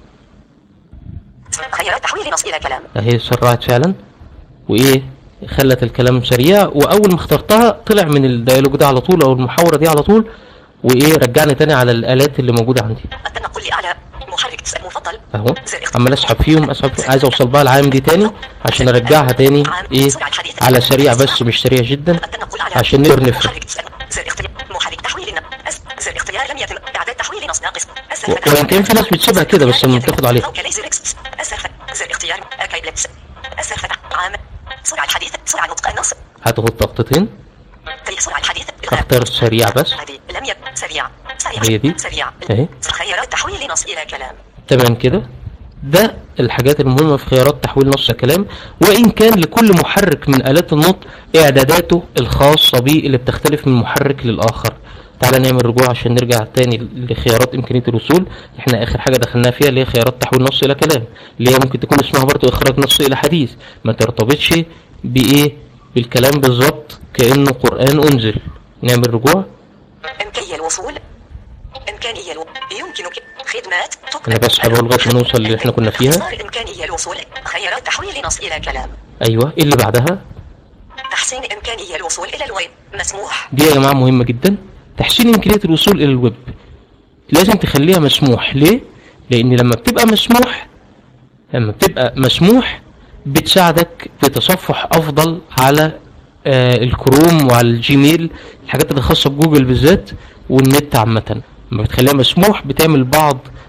خيارات تحويل نص إلى كلام اهي سرعت فعلا وايه خلت الكلام سريع واول ما اخترتها طلع من الديالوج ده على طول او المحاورة دي على طول وايه رجعني تاني على الالات اللي موجودة عندي التنقل لأعلى محرك المفضل اهو زر اختيار. عمال اسحب فيهم اسحب فيهم. عايز اوصل بقى العام دي تاني عشان ارجعها تاني ايه على سريع بس مش سريع جدا التنقل على عشان نقدر نفهم محرك زر اختيار محرك تحويل نص زر اختيار لم يتم إعداد تحويل نص ناقص أزر و- فتح. وإن كان في ناس بتسيبها كده بس لما بتاخد عليها. فوق ليزر إكس. أزر فتح. زر اختيار الكيبلكس أزر فتح عام سرعة الحديث سرعة نطق النص هضغط ضغطتين تاريخ سرعة الحديث إلغاء. اختار سريع بس عادي لم يكن سريع سريع هي دي. سريع اهي. خيارات تحويل نص إلى كلام تمام كده ده الحاجات المهمة في خيارات تحويل نص الكلام وإن كان لكل محرك من آلات النطق إعداداته الخاصة بيه اللي بتختلف من محرك للآخر تعالى نعمل رجوع عشان نرجع تاني لخيارات إمكانية الوصول احنا آخر حاجة دخلناها فيها اللي هي خيارات تحويل نص إلى كلام اللي هي ممكن تكون اسمها برضه إخراج نص إلى حديث ما ترتبطش بإيه بالكلام بالظبط كأنه قرآن أنزل نعمل رجوع إمكانية الوصول إمكانية الو... يمكنك خدمات تطلب أنا بسحب أهو لغاية ما نوصل اللي احنا كنا فيها اختصار إمكانية الوصول خيارات تحويل نص إلى كلام أيوه إيه اللي بعدها تحسين إمكانية الوصول إلى الويب مسموح دي يا جماعة مهمة جدا تحسين إمكانية الوصول إلى الويب لازم تخليها مسموح ليه؟ لأن لما بتبقى مسموح لما بتبقى مسموح بتساعدك في تصفح أفضل على آه الكروم وعلى الجيميل الحاجات اللي خاصة بجوجل بالذات والنت عامة لما بتخليها مسموح بتعمل بعض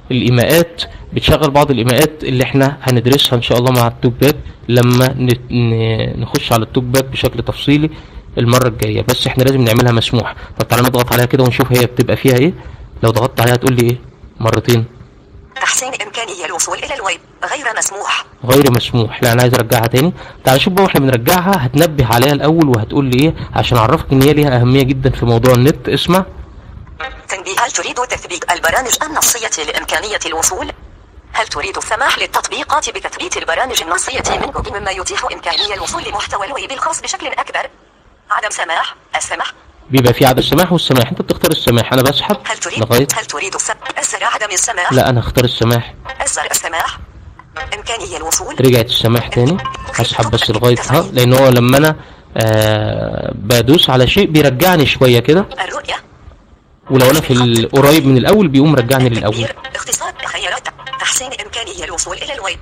الايماءات بتشغل بعض الايماءات اللي احنا هندرسها ان شاء الله مع التوك باك لما ن- ن- نخش على التوك باك بشكل تفصيلي المره الجايه بس احنا لازم نعملها مسموح طب تعالى نضغط عليها كده ونشوف هي بتبقى فيها ايه لو ضغطت عليها تقول لي ايه مرتين تحسين إمكانية الوصول إلى الويب غير مسموح غير مسموح لا انا عايز ارجعها تاني تعال شوف بقى واحنا بنرجعها هتنبه عليها الاول وهتقول لي ايه عشان اعرفك ان هي ليها اهميه جدا في موضوع النت اسمع تنبيه هل تريد تثبيت البرامج النصية لإمكانية الوصول؟ هل تريد السماح للتطبيقات بتثبيت البرامج النصية من جوجل مما يتيح إمكانية الوصول لمحتوى الويب الخاص بشكل أكبر؟ عدم سماح السماح بيبقى في عدد السماح والسماح انت بتختار السماح انا بسحب هل تريد لغايه هل تريد السم... أزر عدم السماح لا انا هختار السماح أزر السماح إمكانية الوصول رجعت السماح تاني هسحب بس لغايه ها لان هو لما انا آه بدوس على شيء بيرجعني شويه كده الرؤية ولو انا في القريب من الاول بيقوم رجعني للاول التكبير اختصار خيارات تحسين إمكانية الوصول إلى الويب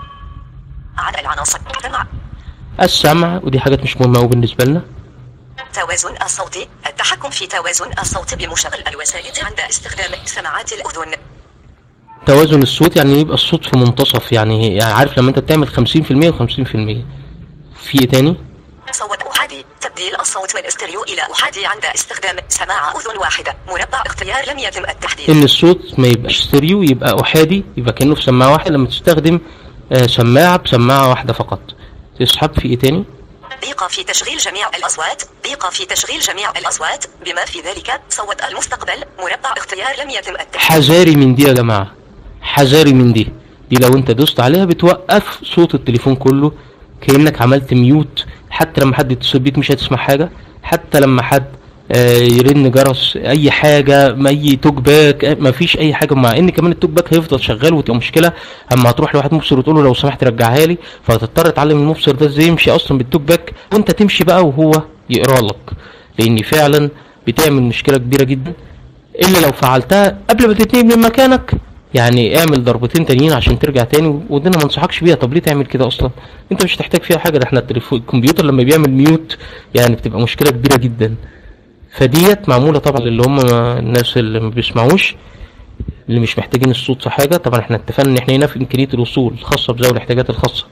عدد العناصر سمع السمع ودي حاجات مش مهمه قوي بالنسبه لنا توازن الصوت التحكم في توازن الصوت بمشغل الوسائل عند استخدام سماعات الأذن توازن الصوت يعني يبقى الصوت في منتصف يعني يعني عارف لما انت بتعمل 50% و50% في ايه تاني صوت أحادي تبديل الصوت من استريو إلى أحادي عند استخدام سماعة أذن واحدة مربع اختيار لم يتم التحديد ان الصوت ما يبقاش ستيريو يبقى احادي يبقى كانه في سماعه واحده لما تستخدم آه، سماعه بسماعه واحده فقط تسحب في ايه تاني إيقاف في تشغيل جميع الأصوات إيقاف في تشغيل جميع الأصوات بما في ذلك صوت المستقبل مربع اختيار لم يتم التحديد حذاري من دي يا جماعه حذاري من دي دي لو انت دوست عليها بتوقف صوت التليفون كله كانك عملت ميوت حتى لما حد يتصل بيك مش هتسمع حاجه حتى لما حد آه، يرن جرس اي حاجه ما اي توك باك آه، ما فيش اي حاجه مع ان كمان التوك باك هيفضل شغال وتبقى مشكله اما هتروح لواحد مبصر وتقول له لو سمحت رجعها لي فهتضطر تعلم المبصر ده ازاي يمشي اصلا بالتوك باك وانت تمشي بقى وهو يقرا لك لان فعلا بتعمل مشكله كبيره جدا الا لو فعلتها قبل ما تتنقل من مكانك يعني اعمل ضربتين تانيين عشان ترجع تاني وده انا ما انصحكش بيها طب ليه تعمل كده اصلا انت مش هتحتاج فيها حاجه ده احنا التليفون الكمبيوتر لما بيعمل ميوت يعني بتبقى مشكله كبيره جدا فديت معموله طبعا للي هم الناس اللي ما بيسمعوش اللي مش محتاجين الصوت في حاجه طبعا احنا اتفقنا ان احنا هنا في امكانيه الوصول الخاصه بذوي الاحتياجات الخاصه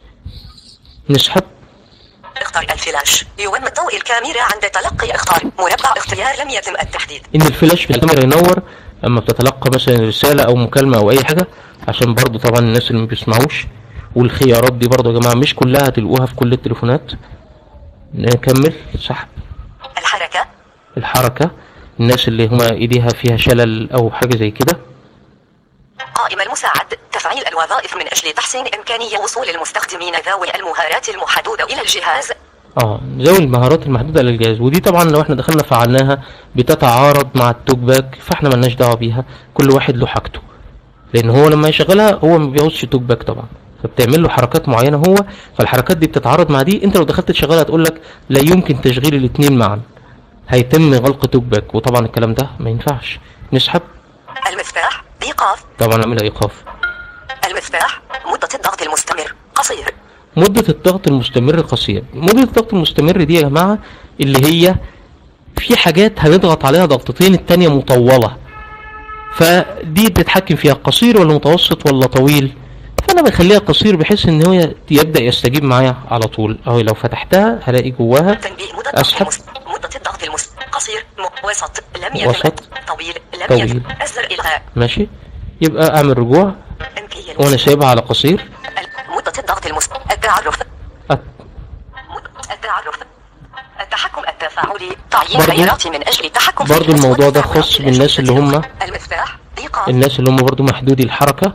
نسحب اختار الفلاش يوم ضوء الكاميرا عند تلقي اختار مربع اختيار لم يتم التحديد ان الفلاش في الكاميرا ينور اما بتتلقى مثلا رساله او مكالمه او اي حاجه عشان برضو طبعا الناس اللي ما بيسمعوش والخيارات دي برضو يا جماعه مش كلها هتلقوها في كل التليفونات نكمل سحب الحركة الحركه الناس اللي هما ايديها فيها شلل او حاجه زي كده قائمة المساعد تفعيل الوظائف من أجل تحسين إمكانية وصول المستخدمين ذوي المهارات المحدودة إلى الجهاز اه ذوي المهارات المحدوده للجهاز ودي طبعا لو احنا دخلنا فعلناها بتتعارض مع التوك باك فاحنا ملناش دعوه بيها كل واحد له حاجته لان هو لما يشغلها هو ما بيعوزش توك باك طبعا فبتعمل له حركات معينه هو فالحركات دي بتتعارض مع دي انت لو دخلت تشغلها هتقول لك لا يمكن تشغيل الاثنين معا هيتم غلق توك باك وطبعا الكلام ده ما ينفعش نسحب المفتاح إيقاف طبعا نعمل ايقاف المفتاح مدة الضغط المستمر قصير مدة الضغط المستمر قصير مدة الضغط المستمر دي يا جماعة اللي هي في حاجات هنضغط عليها ضغطتين التانية مطولة فدي بتتحكم فيها قصير ولا متوسط ولا طويل فانا بخليها قصير بحيث ان هو يبدأ يستجيب معايا على طول اهو لو فتحتها هلاقي جواها تنبيه مدة الضغط اسحب المس... مدة الضغط المس... قصير م... وسط لم يتم وسط. طويل لم طويل. يتم أزر إلغاء ماشي يبقى اعمل رجوع إمكانية وانا المس... سايبها على قصير ال- مدة الضغط المس... التعرف أت- مدة التعرف التحكم التفاعلي تعيين برضو- خيارات من أجل التحكم في برضو الناس الموضوع ده والتفاعل خاص من بالناس أجل اللي هم- المفتاح إيقاف الناس اللي هم برضو محدودي الحركة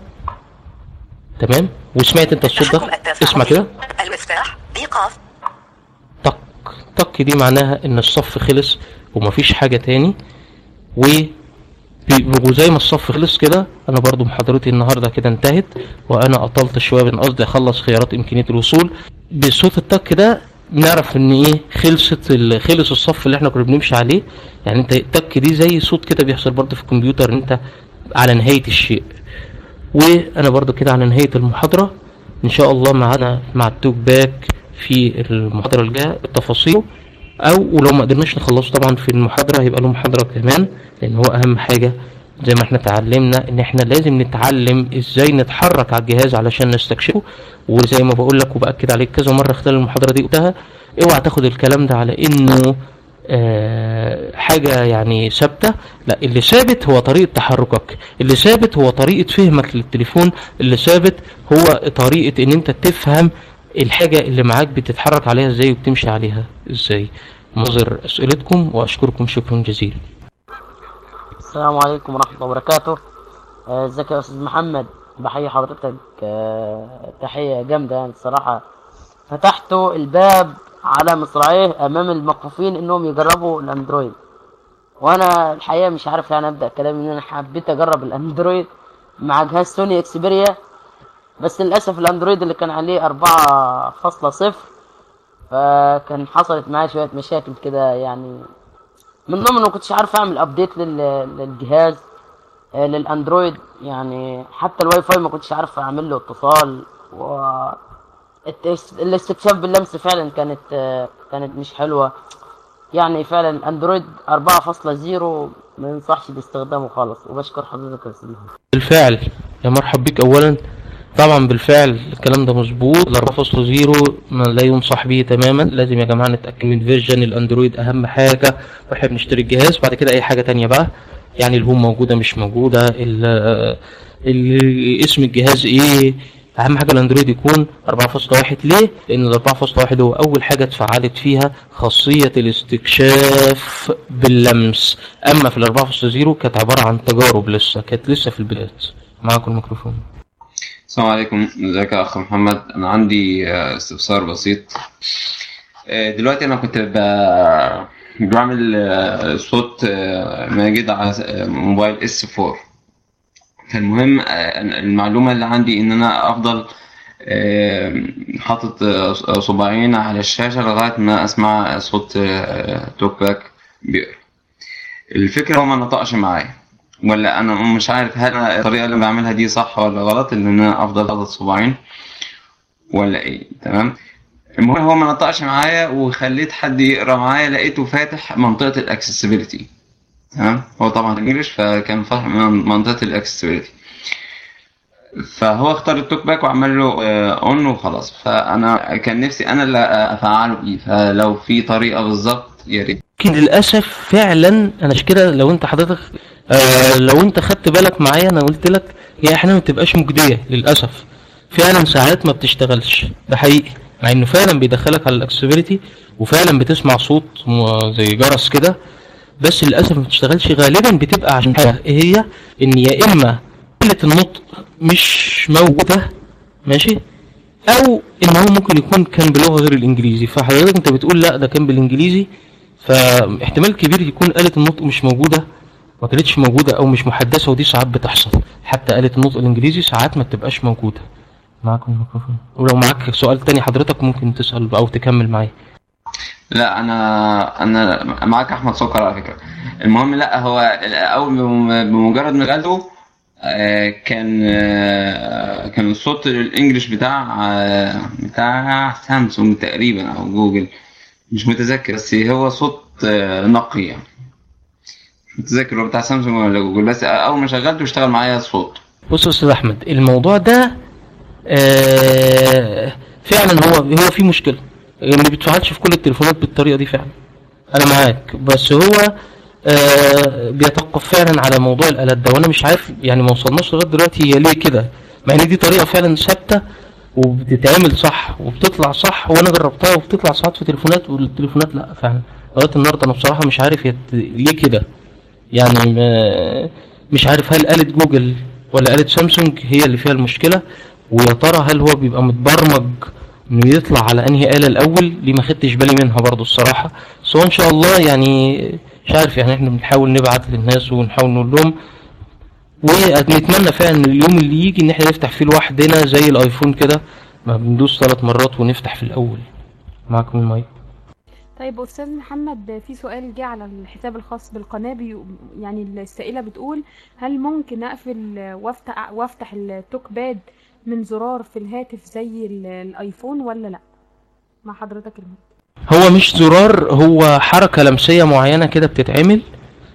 تمام وسمعت انت الصوت التحكم ده التفاعلي اسمع كده المفتاح إيقاف طق طق دي معناها ان الصف خلص ومفيش حاجة تاني و بي- وزي ما الصف خلص كده انا برضو محاضرتي النهارده كده انتهت وانا اطلت شويه من قصدي اخلص خيارات امكانيه الوصول بصوت التك ده نعرف ان ايه خلصت ال- خلص الصف اللي احنا كنا بنمشي عليه يعني انت التك دي زي صوت كده بيحصل برضو في الكمبيوتر ان انت على نهايه الشيء وانا برضو كده على نهايه المحاضره ان شاء الله معانا مع التوك باك في المحاضره الجايه التفاصيل او ولو ما قدرناش نخلصه طبعا في المحاضره هيبقى له محاضره كمان لان هو اهم حاجه زي ما احنا اتعلمنا ان احنا لازم نتعلم ازاي نتحرك على الجهاز علشان نستكشفه وزي ما بقول لك وباكد عليك كذا مره خلال المحاضره دي قلتها اوعى تاخد الكلام ده على انه آه حاجة يعني ثابتة لا اللي ثابت هو طريقة تحركك اللي ثابت هو طريقة فهمك للتليفون اللي ثابت هو طريقة ان انت تفهم الحاجة اللي معاك بتتحرك عليها ازاي وبتمشي عليها ازاي منظر اسئلتكم واشكركم شكرا جزيلا السلام عليكم ورحمة الله وبركاته آه، ازيك يا استاذ محمد بحيي حضرتك آه، تحية جامدة يعني الصراحة فتحتوا الباب على مصراعيه امام المكفوفين انهم يجربوا الاندرويد وانا الحقيقة مش عارف يعني ابدأ كلامي ان انا حبيت اجرب الاندرويد مع جهاز سوني اكسبيريا بس للاسف الاندرويد اللي كان عليه أربعة فاصلة صفر فكان حصلت معايا شوية مشاكل كده يعني من ضمن ما كنتش عارف اعمل ابديت للجهاز آه، للاندرويد يعني حتى الواي فاي ما كنتش عارف اعمل له اتصال و التس- الاستكشاف باللمس فعلا كانت آه، كانت مش حلوه يعني فعلا اندرويد 4.0 ما ينصحش باستخدامه خالص وبشكر حضرتك يا استاذ محمد. بالفعل يا مرحب بك اولا طبعا بالفعل الكلام ده مظبوط ال 4.0 ما لا ينصح به تماما لازم يا جماعه نتاكد من فيرجن الاندرويد اهم حاجه واحنا بنشتري الجهاز بعد كده اي حاجه تانية بقى يعني الهوم موجوده مش موجوده ال- ال- اسم الجهاز ايه اهم حاجه الاندرويد يكون 4.1 ليه لان ال 4.1 هو اول حاجه اتفعلت فيها خاصيه الاستكشاف باللمس اما في ال 4.0 كانت عباره عن تجارب لسه كانت لسه في البدايات معاكم الميكروفون السلام عليكم ازيك يا اخ محمد انا عندي آه، استفسار بسيط آه، دلوقتي انا كنت ب- بعمل آه، صوت آه، ماجد على آه، موبايل اس 4 فالمهم آه، المعلومة اللي عندي ان انا افضل آه، حاطط آه، صباعين على الشاشة لغاية ما اسمع صوت آه، توك باك بيقرا الفكرة هو ما نطقش معايا ولا انا مش عارف هل أنا الطريقه اللي بعملها دي صح ولا غلط ان انا افضل حاطط صباعين ولا ايه تمام المهم هو ما نطقش معايا وخليت حد يقرا معايا لقيته فاتح منطقه الاكسسبيلتي تمام هو طبعا انجلش فكان فاتح من منطقه الاكسسبيلتي فهو اختار التوك باك وعمل له اون وخلاص فانا كان نفسي انا اللي افعله بيه فلو في طريقه بالظبط يا ريت لكن للاسف فعلا انا عشان كده لو انت حضرتك آه لو انت خدت بالك معايا انا قلت لك هي احيانا ما بتبقاش مجديه للاسف فعلا ساعات ما بتشتغلش ده حقيقي مع انه فعلا بيدخلك على الاكسبيليتي وفعلا بتسمع صوت م- زي جرس كده بس للاسف ما بتشتغلش غالبا بتبقى عشان حاجه ايه هي ان يا اما قله النطق مش موجوده ماشي او ان هو ممكن يكون كان بلغه غير الانجليزي فحضرتك انت بتقول لا ده كان بالانجليزي فاحتمال كبير يكون آلة النطق مش موجودة ما كانتش موجودة أو مش محدثة ودي ساعات بتحصل حتى آلة النطق الإنجليزي ساعات ما بتبقاش موجودة معاكم الميكروفون ولو معاك سؤال تاني حضرتك ممكن تسأل أو تكمل معايا لا انا انا معاك احمد سكر على فكره المهم لا هو اول بم- بمجرد ما قاله آه، كان آه، كان الصوت الانجليش بتاع آه، بتاع سامسونج تقريبا او جوجل مش متذكر بس هو صوت آه، نقي يعني مش متذكر هو بتاع سامسونج ولا جوجل بس اول ما شغلته اشتغل معايا الصوت بص يا أستاذ أحمد الموضوع ده آه فعلا هو هو في مشكلة ما بيتفعلش في كل التليفونات بالطريقة دي فعلا انا معاك بس هو آه بيتوقف فعلا على موضوع الالات ده وانا مش عارف يعني ما وصلناش لغايه دلوقتي هي ليه كده مع ان دي طريقه فعلا ثابته وبتتعمل صح وبتطلع صح وانا جربتها وبتطلع ساعات في تليفونات والتليفونات لا فعلا لغايه النهارده انا بصراحه مش عارف هي ليه كده يعني ما مش عارف هل آلة جوجل ولا آلة سامسونج هي اللي فيها المشكلة ويا ترى هل هو بيبقى متبرمج انه يطلع على انهي آلة الاول دي ما خدتش بالي منها برضو الصراحة بس هو ان شاء الله يعني مش عارف يعني احنا بنحاول نبعت للناس ونحاول نقول لهم ونتمنى فعلا ان اليوم اللي يجي ان احنا نفتح فيه لوحدنا زي الايفون كده ما بندوس ثلاث مرات ونفتح في الاول معكم المايك طيب استاذ محمد في سؤال جه على الحساب الخاص بالقناه بي يعني السائله بتقول هل ممكن اقفل وافتح وافتح التوك باد من زرار في الهاتف زي ال- الايفون ولا لا مع حضرتك المايك هو مش زرار هو حركة لمسية معينة كده بتتعمل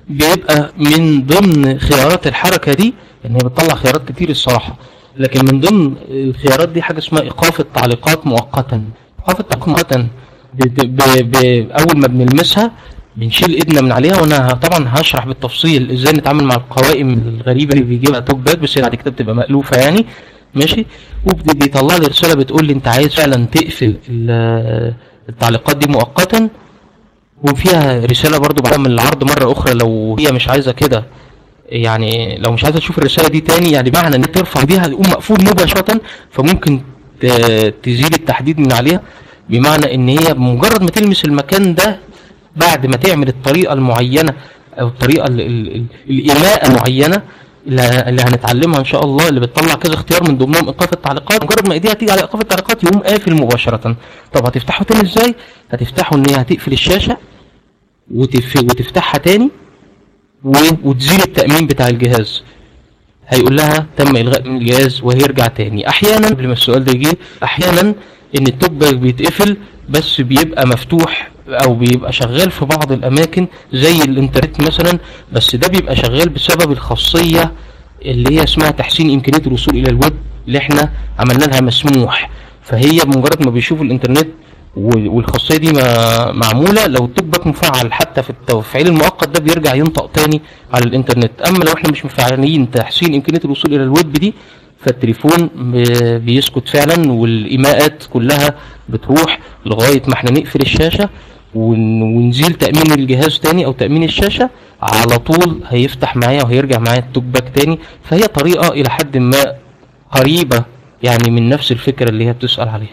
بيبقى من ضمن خيارات الحركه دي يعني هي بتطلع خيارات كتير الصراحه لكن من ضمن الخيارات دي حاجه اسمها ايقاف التعليقات مؤقتا ايقاف التعليقات مؤقتا ب... ب... ب... اول ما بنلمسها بنشيل ايدنا من عليها وانا ه- طبعا هشرح بالتفصيل ازاي نتعامل مع القوائم الغريبه اللي بيجيبها توك باك بس هي بعد كده بتبقى مألوفه يعني ماشي وبيطلع لي رساله بتقول لي انت عايز فعلا تقفل ال- التعليقات دي مؤقتا وفيها رساله برضو بعمل العرض مره اخرى لو هي مش عايزه كده يعني لو مش عايزه تشوف الرساله دي تاني يعني معنى ان ترفع بيها يقوم مقفول مباشره فممكن ت- تزيل التحديد من عليها بمعنى ان هي بمجرد ما تلمس المكان ده بعد ما تعمل الطريقه المعينه او الطريقه ال- ال- ال- الايماء المعينه اللي اللي هنتعلمها ان شاء الله اللي بتطلع كذا اختيار من ضمنهم ايقاف التعليقات مجرد ما ايديها تيجي على ايقاف التعليقات يقوم قافل مباشره طب هتفتحه تاني ازاي هتفتحه ان هي هتقفل الشاشه وتف... وتفتحها تاني و... وتزيل التامين بتاع الجهاز هيقول لها تم الغاء من الجهاز وهيرجع تاني احيانا قبل ما السؤال ده يجي احيانا ان التوب باك بيتقفل بس بيبقى مفتوح او بيبقى شغال في بعض الاماكن زي الانترنت مثلا بس ده بيبقى شغال بسبب الخاصيه اللي هي اسمها تحسين امكانيه الوصول الى الويب اللي احنا عملنا لها مسموح فهي بمجرد ما بيشوفوا الانترنت وال- والخاصيه دي ما معموله لو التوب باك مفعل حتى في التفعيل المؤقت ده بيرجع ينطق تاني على الانترنت اما لو احنا مش مفعلين تحسين امكانيه الوصول الى الويب دي فالتليفون ب- بيسكت فعلا والايماءات كلها بتروح لغايه ما احنا نقفل الشاشه ون- ونزيل تامين الجهاز تاني او تامين الشاشه على طول هيفتح معايا وهيرجع معايا التوك باك تاني فهي طريقه الى حد ما قريبه يعني من نفس الفكره اللي هي بتسال عليها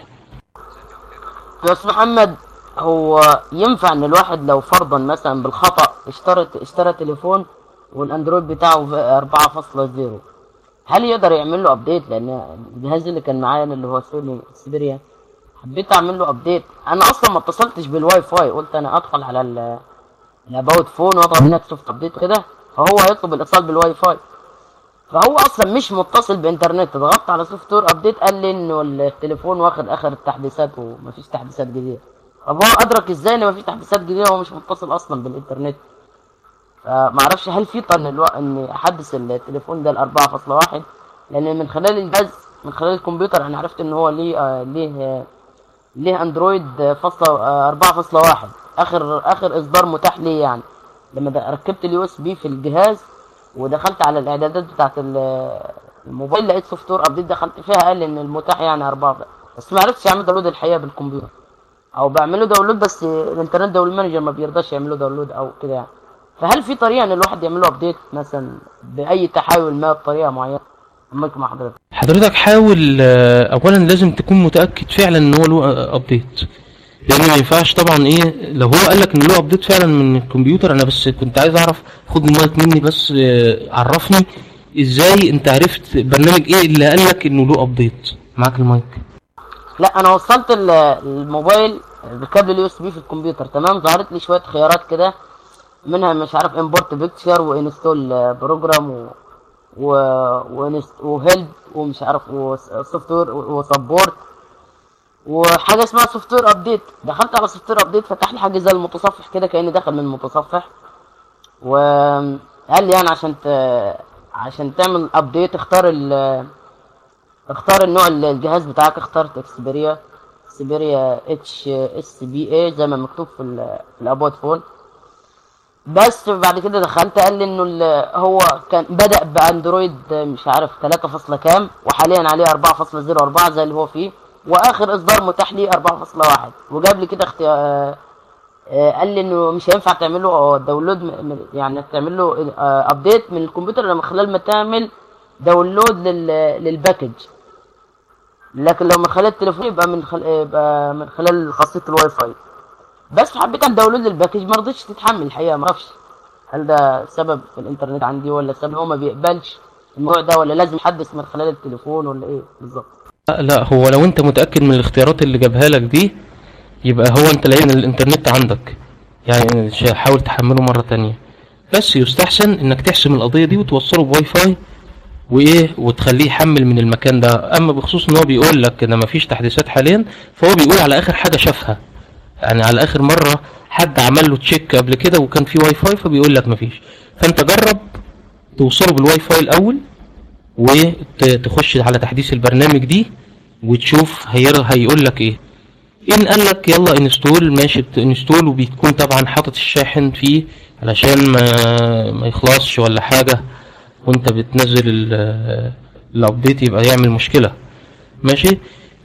يا استاذ محمد هو ينفع ان الواحد لو فرضا مثلا بالخطأ اشترى اشترى تليفون والاندرويد بتاعه في 4.0 هل يقدر يعمل له ابديت لان الجهاز اللي كان معايا اللي هو سوني سيبيريا حبيت اعمل له ابديت انا اصلا ما اتصلتش بالواي فاي قلت انا ادخل على ال- الاباوت فون واضغط هناك سوفت ابديت وكده فهو هيطلب الاتصال بالواي فاي فهو اصلا مش متصل بانترنت ضغطت على سوفت وير ابديت قال لي انه التليفون واخد اخر التحديثات ومفيش تحديثات جديده طب هو ادرك ازاي ان مفيش تحديثات جديده وهو مش متصل اصلا بالانترنت فما اعرفش هل في طن الو... ان احدث التليفون ده ل 4.1 لان من خلال الجهاز من خلال الكمبيوتر انا عرفت ان هو ليه آه ليه آه ليه اندرويد آه، فاصلة آه 4.1 اخر اخر اصدار متاح ليه يعني لما د- ركبت اليو اس بي في الجهاز ودخلت على الاعدادات بتاعت ال- الموبايل لقيت سوفت وير ابديت دخلت فيها قال لي ان المتاح يعني 4 بس ما عرفتش اعمل داونلود الحقيقه بالكمبيوتر او بعمله داونلود بس الانترنت داون مانجر ما بيرضاش يعمله داونلود او كده يعني فهل في طريقه ان الواحد يعمل له ابديت مثلا باي تحاول ما بطريقه معينه امك مع حضرتك حضرتك حاول آه، اولا لازم تكون متاكد فعلا ان هو له ابديت لان ما ينفعش طبعا ايه لو هو قال لك ان له ابديت فعلا من الكمبيوتر انا بس كنت عايز اعرف خد المايك مني بس آه، عرفني ازاي انت عرفت برنامج ايه اللي قال لك انه له ابديت معاك المايك لا انا وصلت ال- الموبايل بكابل اليو اس بي في الكمبيوتر تمام ظهرت لي شويه خيارات كده منها مش عارف امبورت بيكتشر وانستول بروجرام و و وإنست- وهيلب ومش عارف وسوفت وير وسبورت وحاجه اسمها سوفت وير ابديت دخلت على سوفت وير ابديت فتح لي حاجه زي المتصفح كده كاني داخل من المتصفح وقال لي يعني عشان ت... عشان تعمل ابديت اختار ال اختار النوع ال- الجهاز بتاعك اخترت اكسبيريا اكسبيريا اتش اس بي اي زي ما مكتوب في ال- في الابوت فون بس بعد كده دخلت قال لي انه ال- هو كان بدأ باندرويد مش عارف 3 فاصلة كام وحاليا عليه 4.04 زي اللي هو فيه واخر اصدار متاح ليه 4.1 وجاب لي كده اختيار قال لي انه مش هينفع تعمل له داونلود م- م- يعني تعمل له ابديت من الكمبيوتر الا من خلال ما تعمل داونلود لل للباكج لكن لو من خلال التليفون يبقى من خل... يبقى من خلال خاصيه الواي فاي بس حبيت اعمل داونلود للباكج ما رضيتش تتحمل الحقيقه ما اعرفش هل ده سبب في الانترنت عندي ولا سبب هو ما بيقبلش الموضوع ده ولا لازم يحدث من خلال التليفون ولا ايه بالظبط لا, لا هو لو انت متاكد من الاختيارات اللي جابها لك دي يبقى هو انت لقيت ان الانترنت عندك يعني ش- حاول تحمله مره تانية بس يستحسن انك تحسم القضيه دي وتوصله بواي فاي وايه وتخليه يحمل من المكان ده اما بخصوص ان هو بيقول لك ان مفيش تحديثات حاليا فهو بيقول على اخر حاجه شافها يعني على اخر مره حد عمل له تشيك قبل كده وكان في واي فاي فبيقول لك مفيش فانت جرب توصله بالواي فاي الاول وتخش على تحديث البرنامج دي وتشوف هير- هيقول لك ايه ان قال لك يلا انستول ماشي انستول وبيكون طبعا حاطط الشاحن فيه علشان ما ما يخلصش ولا حاجه وانت بتنزل ال- الابديت يبقى يعمل مشكله ماشي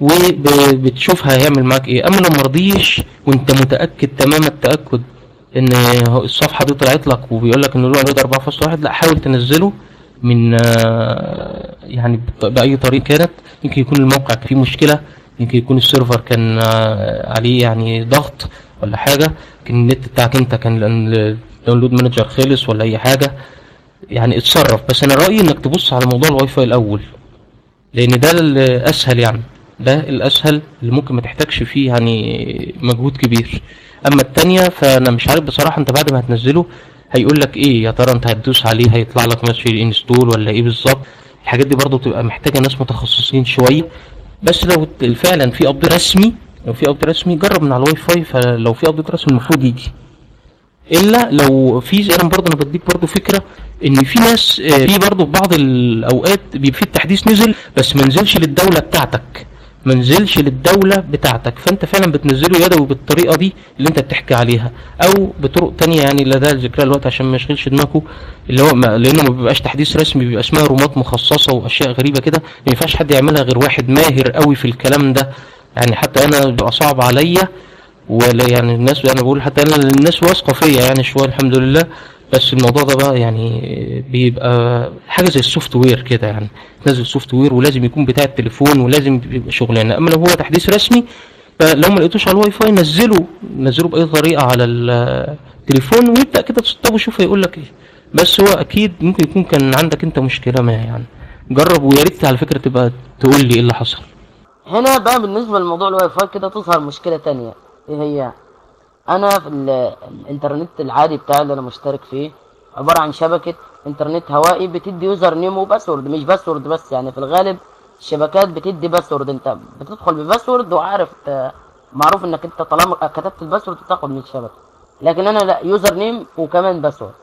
وبتشوفها هيعمل معاك ايه اما لو مرضيش وانت متاكد تمام التاكد ان هو الصفحه دي طلعت لك وبيقول لك ان له اندرويد 4.1 لا حاول تنزله من آه، يعني بط- باي طريقه كانت يمكن يكون الموقع كان فيه مشكله يمكن يكون السيرفر كان آه، عليه يعني ضغط ولا حاجه كان النت بتاعك انت كان الداونلود مانجر خلص ولا اي حاجه يعني اتصرف بس انا رايي انك تبص على موضوع الواي فاي الاول لان ده الاسهل يعني ده الاسهل اللي ممكن ما تحتاجش فيه يعني مجهود كبير اما التانية فانا مش عارف بصراحه انت بعد ما هتنزله هيقول لك ايه يا ترى انت هتدوس عليه هيطلع لك ماشي انستول ولا ايه بالظبط الحاجات دي برضو بتبقى محتاجه ناس متخصصين شويه بس لو فعلا في ابديت رسمي لو في ابديت رسمي جرب من على الواي فاي فلو في ابديت رسمي المفروض يجي الا لو في زي انا برضه انا بديك برضه فكره ان في ناس آه، في برضه في بعض الاوقات بيبقى في التحديث نزل بس ما نزلش للدوله بتاعتك ما نزلش للدوله بتاعتك فانت فعلا بتنزله يدوي بالطريقه دي اللي انت بتحكي عليها او بطرق تانية يعني لا ده ذكرها الوقت عشان ما يشغلش دماغكم اللي هو ما لانه ما بيبقاش تحديث رسمي بيبقى اسمها رومات مخصصه واشياء غريبه كده ما ينفعش حد يعملها غير واحد ماهر قوي في الكلام ده يعني حتى انا بيبقى صعب عليا ولا يعني الناس انا بقول حتى انا الناس واثقه فيا يعني شويه الحمد لله بس الموضوع ده بقى يعني بيبقى حاجه زي السوفت وير كده يعني تنزل سوفت وير ولازم يكون بتاع التليفون ولازم يبقى شغلانه اما لو هو تحديث رسمي فلو ما لقيتوش على الواي فاي نزله نزله باي طريقه على التليفون ويبدا كده تسطبه وشوف هيقول لك ايه بس هو اكيد ممكن يكون كان عندك انت مشكله ما يعني جرب ويا ريت على فكره تبقى تقول لي ايه اللي حصل هنا بقى بالنسبة لموضوع الواي فاي كده تظهر مشكلة تانية ايه هي انا في ال- الانترنت العادي بتاعي اللي انا مشترك فيه عبارة عن شبكة انترنت هوائي بتدي يوزر نيم وباسورد مش باسورد بس يعني في الغالب الشبكات بتدي باسورد انت بتدخل بباسورد وعارف ت- معروف انك انت طالما كتبت الباسورد تاخد من الشبكة لكن انا لا يوزر نيم وكمان باسورد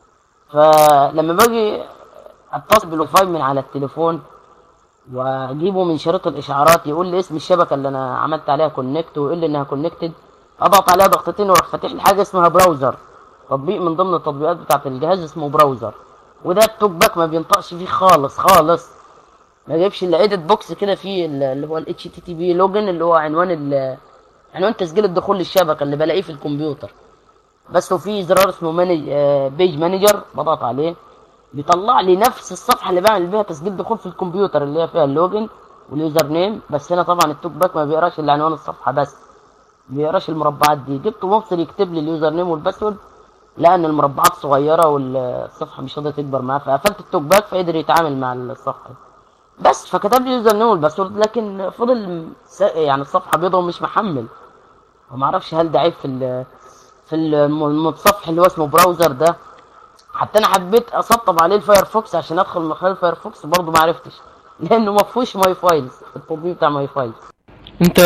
فلما باجي اتصل بالواي فاي من على التليفون واجيبه من شريط الاشعارات يقول لي اسم الشبكه اللي انا عملت عليها كونكت ويقول لي انها كونكتد اضغط عليها ضغطتين واروح فاتح لي حاجه اسمها براوزر تطبيق من ضمن التطبيقات بتاعه الجهاز اسمه براوزر وده التوك باك ما بينطقش فيه خالص خالص ما جايبش الا ايديت بوكس كده فيه ال- اللي هو الاتش تي تي بي لوجن اللي هو عنوان ال عنوان تسجيل الدخول للشبكه اللي بلاقيه في الكمبيوتر بس وفي زرار اسمه مانج آه، بيج مانجر بضغط عليه بيطلع لي نفس الصفحه اللي بعمل بيها تسجيل دخول في الكمبيوتر اللي هي فيها اللوجن واليوزر نيم بس هنا طبعا التوك باك ما بيقراش الا عنوان الصفحه بس ما بيقراش المربعات دي جبت مبصر يكتب لي اليوزر نيم والباسورد لقى ان المربعات صغيره والصفحه مش راضيه تكبر معاه فقفلت التوك باك فقدر يتعامل مع الصفحه دي. بس فكتب لي اليوزر نيم والباسورد لكن فضل س- يعني الصفحه بيضاء ومش محمل وما اعرفش هل ده عيب في ال- في الم- المتصفح اللي هو اسمه براوزر ده حتى انا حبيت اسطب عليه الفايرفوكس عشان ادخل من خلال الفايرفوكس برضه ما عرفتش لانه ما فيهوش ماي فايلز التطبيق بتاع ماي فايلز انت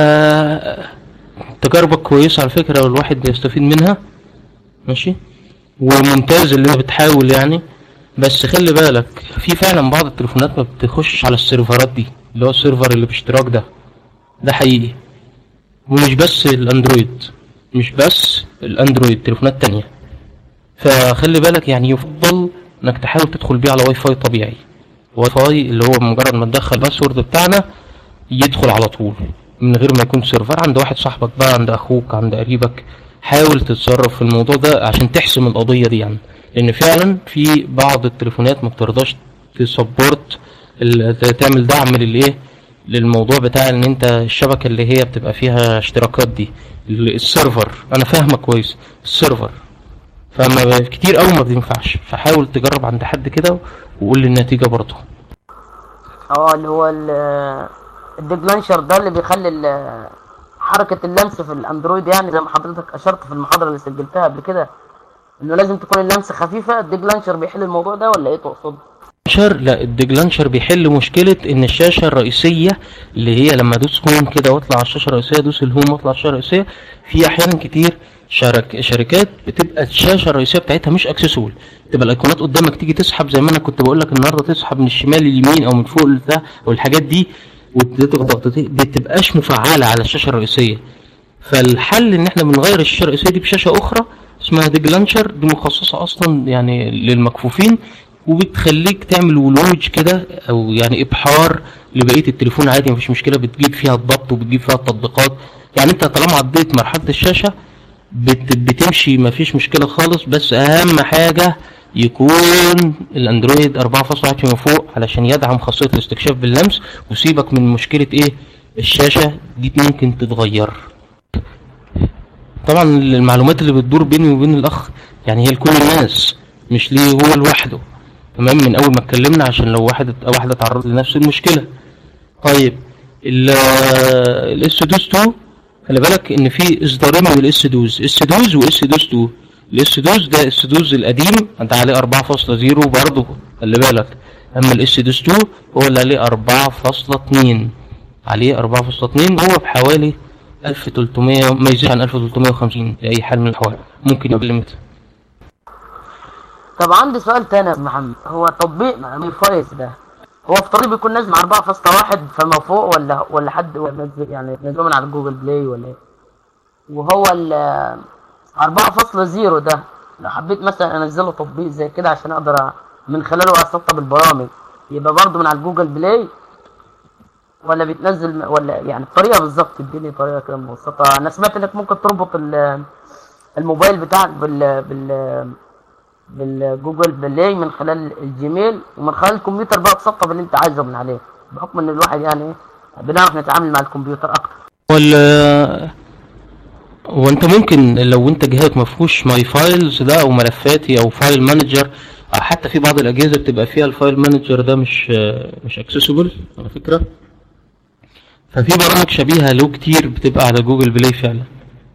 تجاربك كويسة على فكرة والواحد بيستفيد منها ماشي وممتاز اللي انت بتحاول يعني بس خلي بالك في فعلا بعض التليفونات ما بتخش على السيرفرات دي اللي هو السيرفر اللي باشتراك ده ده حقيقي ومش بس الاندرويد مش بس الاندرويد تليفونات تانية فخلي بالك يعني يفضل انك تحاول تدخل بيه على واي فاي طبيعي واي فاي اللي هو مجرد ما تدخل الباسورد بتاعنا يدخل على طول من غير ما يكون سيرفر عند واحد صاحبك بقى عند اخوك عند قريبك حاول تتصرف في الموضوع ده عشان تحسم القضيه دي يعني لان فعلا في بعض التليفونات ما بترضاش تسبورت ال- تعمل دعم للايه للموضوع بتاع ان انت الشبكه اللي هي بتبقى فيها اشتراكات دي ال- السيرفر انا فاهمك كويس السيرفر فما كتير قوي ما بينفعش فحاول تجرب عند حد كده وقول لي النتيجه برضه اه اللي هو ال- الديج لانشر ده اللي بيخلي ال- حركة اللمس في الاندرويد يعني زي ما حضرتك اشرت في المحاضرة اللي سجلتها قبل كده انه لازم تكون اللمس خفيفة الديج لانشر بيحل الموضوع ده ولا ايه تقصد؟ لانشر لا الديج لانشر بيحل مشكله ان الشاشه الرئيسيه اللي هي لما ادوس هوم كده واطلع على الشاشه الرئيسيه ادوس الهوم واطلع على الشاشه الرئيسيه في احيانا كتير شرك شركات بتبقى الشاشه الرئيسيه بتاعتها مش اكسسبل تبقى الايقونات قدامك تيجي تسحب زي ما انا كنت بقول لك النهارده تسحب من الشمال لليمين او من فوق لتحت والحاجات دي وتضغط بتبقاش مفعله على الشاشه الرئيسيه فالحل ان احنا بنغير الشاشه الرئيسيه دي بشاشه اخرى اسمها ديج لانشر دي مخصصه اصلا يعني للمكفوفين وبتخليك تعمل ولوج كده او يعني ابحار لبقيه التليفون عادي مفيش مشكله بتجيب فيها الضبط وبتجيب فيها التطبيقات يعني انت طالما عديت مرحله الشاشه بت بتمشي مفيش مشكله خالص بس اهم حاجه يكون الاندرويد 4.1 فيما فوق علشان يدعم خاصيه الاستكشاف باللمس وسيبك من مشكله ايه الشاشه دي ممكن تتغير طبعا المعلومات اللي بتدور بيني وبين الاخ يعني هي لكل الناس مش ليه هو لوحده تمام من اول ما اتكلمنا عشان لو واحد واحده اتعرض لنفس المشكله طيب الاس دوز 2 خلي بالك ان في اصدارين من الاس دوز اس دوز واس دوز 2 الاس دوز ده اس دوز القديم انت عليه 4.0 برضه خلي بالك اما الاس دوز 2 هو اللي عليه 4.2 عليه 4.2 هو بحوالي 1300 ما يزيد عن 1350 لاي حال من الاحوال ممكن يبقى ليميت طب عندي سؤال تاني يا أستاذ محمد هو تطبيق ميفايس ده هو في طريق بيكون نازل مع 4.1 فما فوق ولا ولا حد نزل يعني نزله من على جوجل بلاي ولا ايه وهو ال 4.0 ده لو حبيت مثلا انزله تطبيق زي كده عشان اقدر أ- من خلاله اسطب البرامج يبقى برضه من على جوجل بلاي ولا بيتنزل ولا يعني الطريقه بالظبط اديني طريقه كده مبسطه انا سمعت انك ممكن تربط ال- الموبايل بتاعك بال بال بالجوجل بلاي من خلال الجيميل ومن خلال الكمبيوتر بقى تسطب اللي انت عايزه من عليه بحكم ان الواحد يعني ايه بنعرف نتعامل مع الكمبيوتر اكتر ولا وانت ممكن لو انت جهازك ما فيهوش ماي فايلز ده او ملفاتي او فايل مانجر او حتى في بعض الاجهزه بتبقى فيها الفايل مانجر ده مش مش اكسسبل على فكره ففي برامج شبيهه له كتير بتبقى على جوجل بلاي فعلا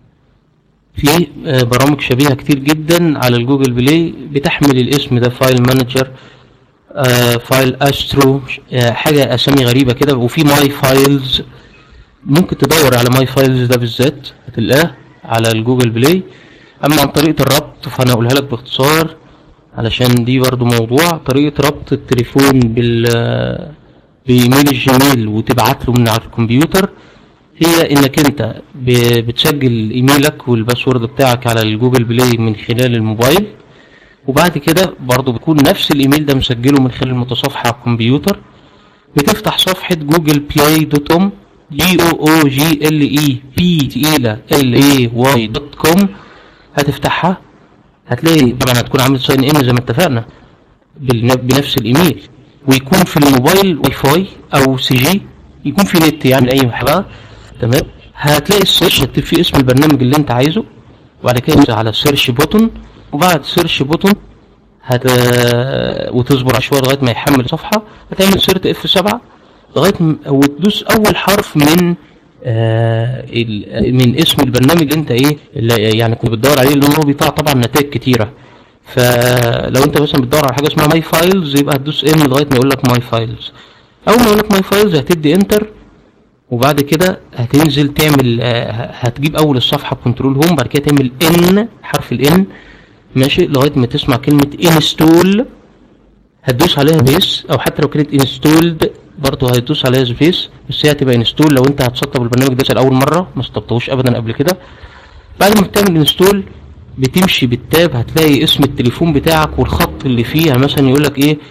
في آه، برامج شبيهه كتير جدا على الجوجل بلاي بتحمل الاسم ده فايل مانجر آه، فايل استرو آه، حاجه اسامي غريبه كده وفي ماي فايلز ممكن تدور على ماي فايلز ده بالذات هتلاقاه على الجوجل بلاي اما عن طريقه الربط فانا اقولها لك باختصار علشان دي برضو موضوع طريقه ربط التليفون بال بايميل الجيميل وتبعت له من على الكمبيوتر هي انك انت ب- بتسجل ايميلك والباسورد بتاعك على الجوجل بلاي من خلال الموبايل وبعد كده برضو بيكون نفس الايميل ده مسجله من خلال المتصفح على الكمبيوتر بتفتح صفحة جوجل بلاي دوت كوم جي او او جي ال اي بي تقيلة ال اي واي دوت كوم هتفتحها هتلاقي طبعا هتكون عامل ساين ان زي ما اتفقنا بالن- بنفس الايميل ويكون في الموبايل واي فاي او سي جي يكون في نت يعني اي حاجه تمام هتلاقي السيرش هتكتب فيه اسم البرنامج اللي انت عايزه وبعد كده تدوس على سيرش بوتون وبعد سيرش بوتون هت وتصبر على شويه لغايه ما يحمل الصفحه هتعمل سيرت اف 7 لغايه م... وتدوس اول حرف من آه ال... من اسم البرنامج اللي انت ايه اللي يعني كنت بتدور عليه لان هو بيطلع طبعا نتائج كتيره فلو انت مثلا بتدور على حاجه اسمها ماي فايلز يبقى هتدوس ان لغايه ما يقول لك ماي فايلز اول ما يقول لك ماي فايلز هتدي انتر وبعد كده هتنزل تعمل آه، هتجيب اول الصفحه كنترول هوم بعد كده تعمل ان حرف الان ماشي لغايه ما تسمع كلمه انستول هتدوس عليها بيس او حتى لو كانت انستولد برضه هتدوس عليها سبيس بس هي هتبقى انستول لو انت هتسطب البرنامج ده لاول مره ما سطبتهوش ابدا قبل كده بعد ما بتعمل انستول بتمشي بالتاب هتلاقي اسم التليفون بتاعك والخط اللي فيه يعني مثلا يقول لك ايه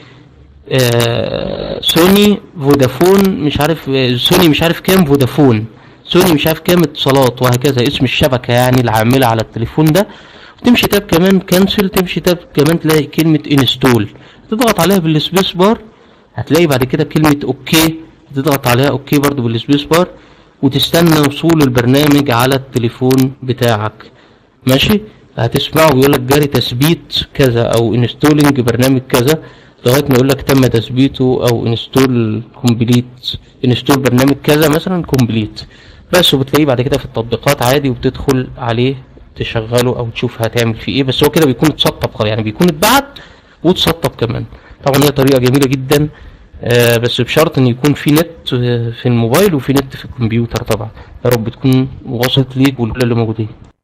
آه سوني فودافون مش عارف آه، سوني مش عارف كام فودافون سوني مش عارف كام اتصالات وهكذا اسم الشبكه يعني العامله على التليفون ده وتمشي تاب كمان كانسل تمشي تاب كمان تلاقي كلمه انستول تضغط عليها بالسبيس بار هتلاقي بعد كده كلمه اوكي تضغط عليها اوكي برضو بالسبيس بار وتستنى وصول البرنامج على التليفون بتاعك ماشي هتسمعه بيقول لك جاري تثبيت كذا او انستولينج برنامج كذا لغايه ما يقول لك تم تثبيته او انستول كومبليت انستول برنامج كذا مثلا كومبليت بس وبتلاقيه بعد كده في التطبيقات عادي وبتدخل عليه تشغله او تشوف هتعمل فيه ايه بس هو كده بيكون اتسطب خلاص يعني بيكون اتبعت واتسطب كمان طبعا هي طريقه جميله جدا آه، بس بشرط ان يكون في نت آه، في الموبايل وفي نت في الكمبيوتر طبعا يا رب تكون وصلت ليك والكل اللي موجودين